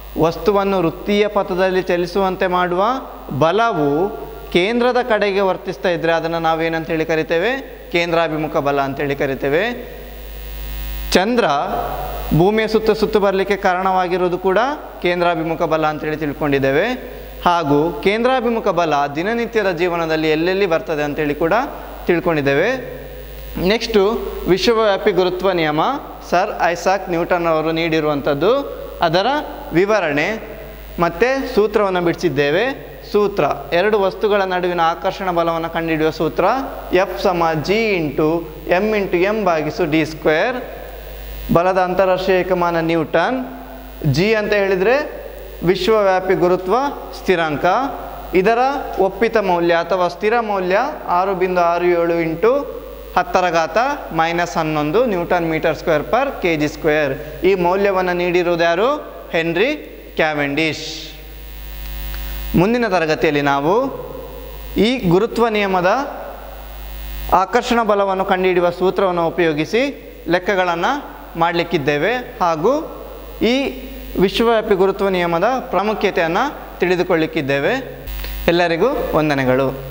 ವಸ್ತುವನ್ನು ವೃತ್ತೀಯ ಪಥದಲ್ಲಿ ಚಲಿಸುವಂತೆ ಮಾಡುವ ಬಲವು ಕೇಂದ್ರದ ಕಡೆಗೆ ವರ್ತಿಸ್ತಾ ಇದ್ದರೆ ಅದನ್ನು ನಾವೇನಂತ ಹೇಳಿ ಕರಿತೇವೆ ಕೇಂದ್ರಾಭಿಮುಖ ಬಲ ಅಂತೇಳಿ ಕರಿತೇವೆ ಚಂದ್ರ ಭೂಮಿಯ ಸುತ್ತ ಸುತ್ತು ಬರಲಿಕ್ಕೆ ಕಾರಣವಾಗಿರೋದು ಕೂಡ ಕೇಂದ್ರಾಭಿಮುಖ ಬಲ ಅಂತೇಳಿ ತಿಳ್ಕೊಂಡಿದ್ದೇವೆ ಹಾಗೂ ಕೇಂದ್ರಾಭಿಮುಖ ಬಲ ದಿನನಿತ್ಯದ ಜೀವನದಲ್ಲಿ ಎಲ್ಲೆಲ್ಲಿ ಬರ್ತದೆ ಅಂತೇಳಿ ಕೂಡ ತಿಳ್ಕೊಂಡಿದ್ದೇವೆ ನೆಕ್ಸ್ಟು ವಿಶ್ವವ್ಯಾಪಿ ಗುರುತ್ವ ನಿಯಮ ಸರ್ ಐಸಾಕ್ ನ್ಯೂಟನ್ ಅವರು ನೀಡಿರುವಂಥದ್ದು ಅದರ ವಿವರಣೆ ಮತ್ತು ಸೂತ್ರವನ್ನು ಬಿಡಿಸಿದ್ದೇವೆ ಸೂತ್ರ ಎರಡು ವಸ್ತುಗಳ ನಡುವಿನ ಆಕರ್ಷಣ ಬಲವನ್ನು ಕಂಡುಹಿಡಿಯುವ ಸೂತ್ರ ಎಫ್ ಸಮ G into M into M ಭಾಗಿಸು ಡಿ ಸ್ಕ್ವೇರ್ ಬಲದ ಅಂತಾರಾಷ್ಟ್ರೀಯ ಏಕಮಾನ ನ್ಯೂಟನ್ ಜಿ ಅಂತ ಹೇಳಿದರೆ ವಿಶ್ವವ್ಯಾಪಿ ಗುರುತ್ವ ಸ್ಥಿರಾಂಕ ಇದರ ಒಪ್ಪಿತ ಮೌಲ್ಯ ಅಥವಾ ಸ್ಥಿರ ಮೌಲ್ಯ ಆರು ಬಿಂದು ಆರು ಏಳು ಇಂಟು ಹತ್ತರ ಘಾತ ಮೈನಸ್ ಹನ್ನೊಂದು Newton meter square per K G square ಈ ಮೌಲ್ಯವನ್ನು ನೀಡಿರುವುದು ಯಾರು ಹೆನ್ರಿ ಕ್ಯಾವೆಂಡಿಶ್ ಮುಂದಿನ ತರಗತಿಯಲ್ಲಿ ನಾವು ಈ ಗುರುತ್ವ ನಿಯಮದ ಆಕರ್ಷಣ ಬಲವನ್ನು ಕಂಡುಹಿಡಿಯುವ ಸೂತ್ರವನ್ನು ಉಪಯೋಗಿಸಿ ಲೆಕ್ಕಗಳನ್ನು ಮಾಡಲಿಕ್ಕಿದ್ದೇವೆ ಹಾಗೂ ಈ ವಿಶ್ವವ್ಯಾಪಿ ಗುರುತ್ವ ನಿಯಮದ ಪ್ರಾಮುಖ್ಯತೆಯನ್ನು ತಿಳಿದುಕೊಳ್ಳಿಕ್ಕಿದ್ದೇವೆ ಎಲ್ಲರಿಗೂ ವಂದನೆಗಳು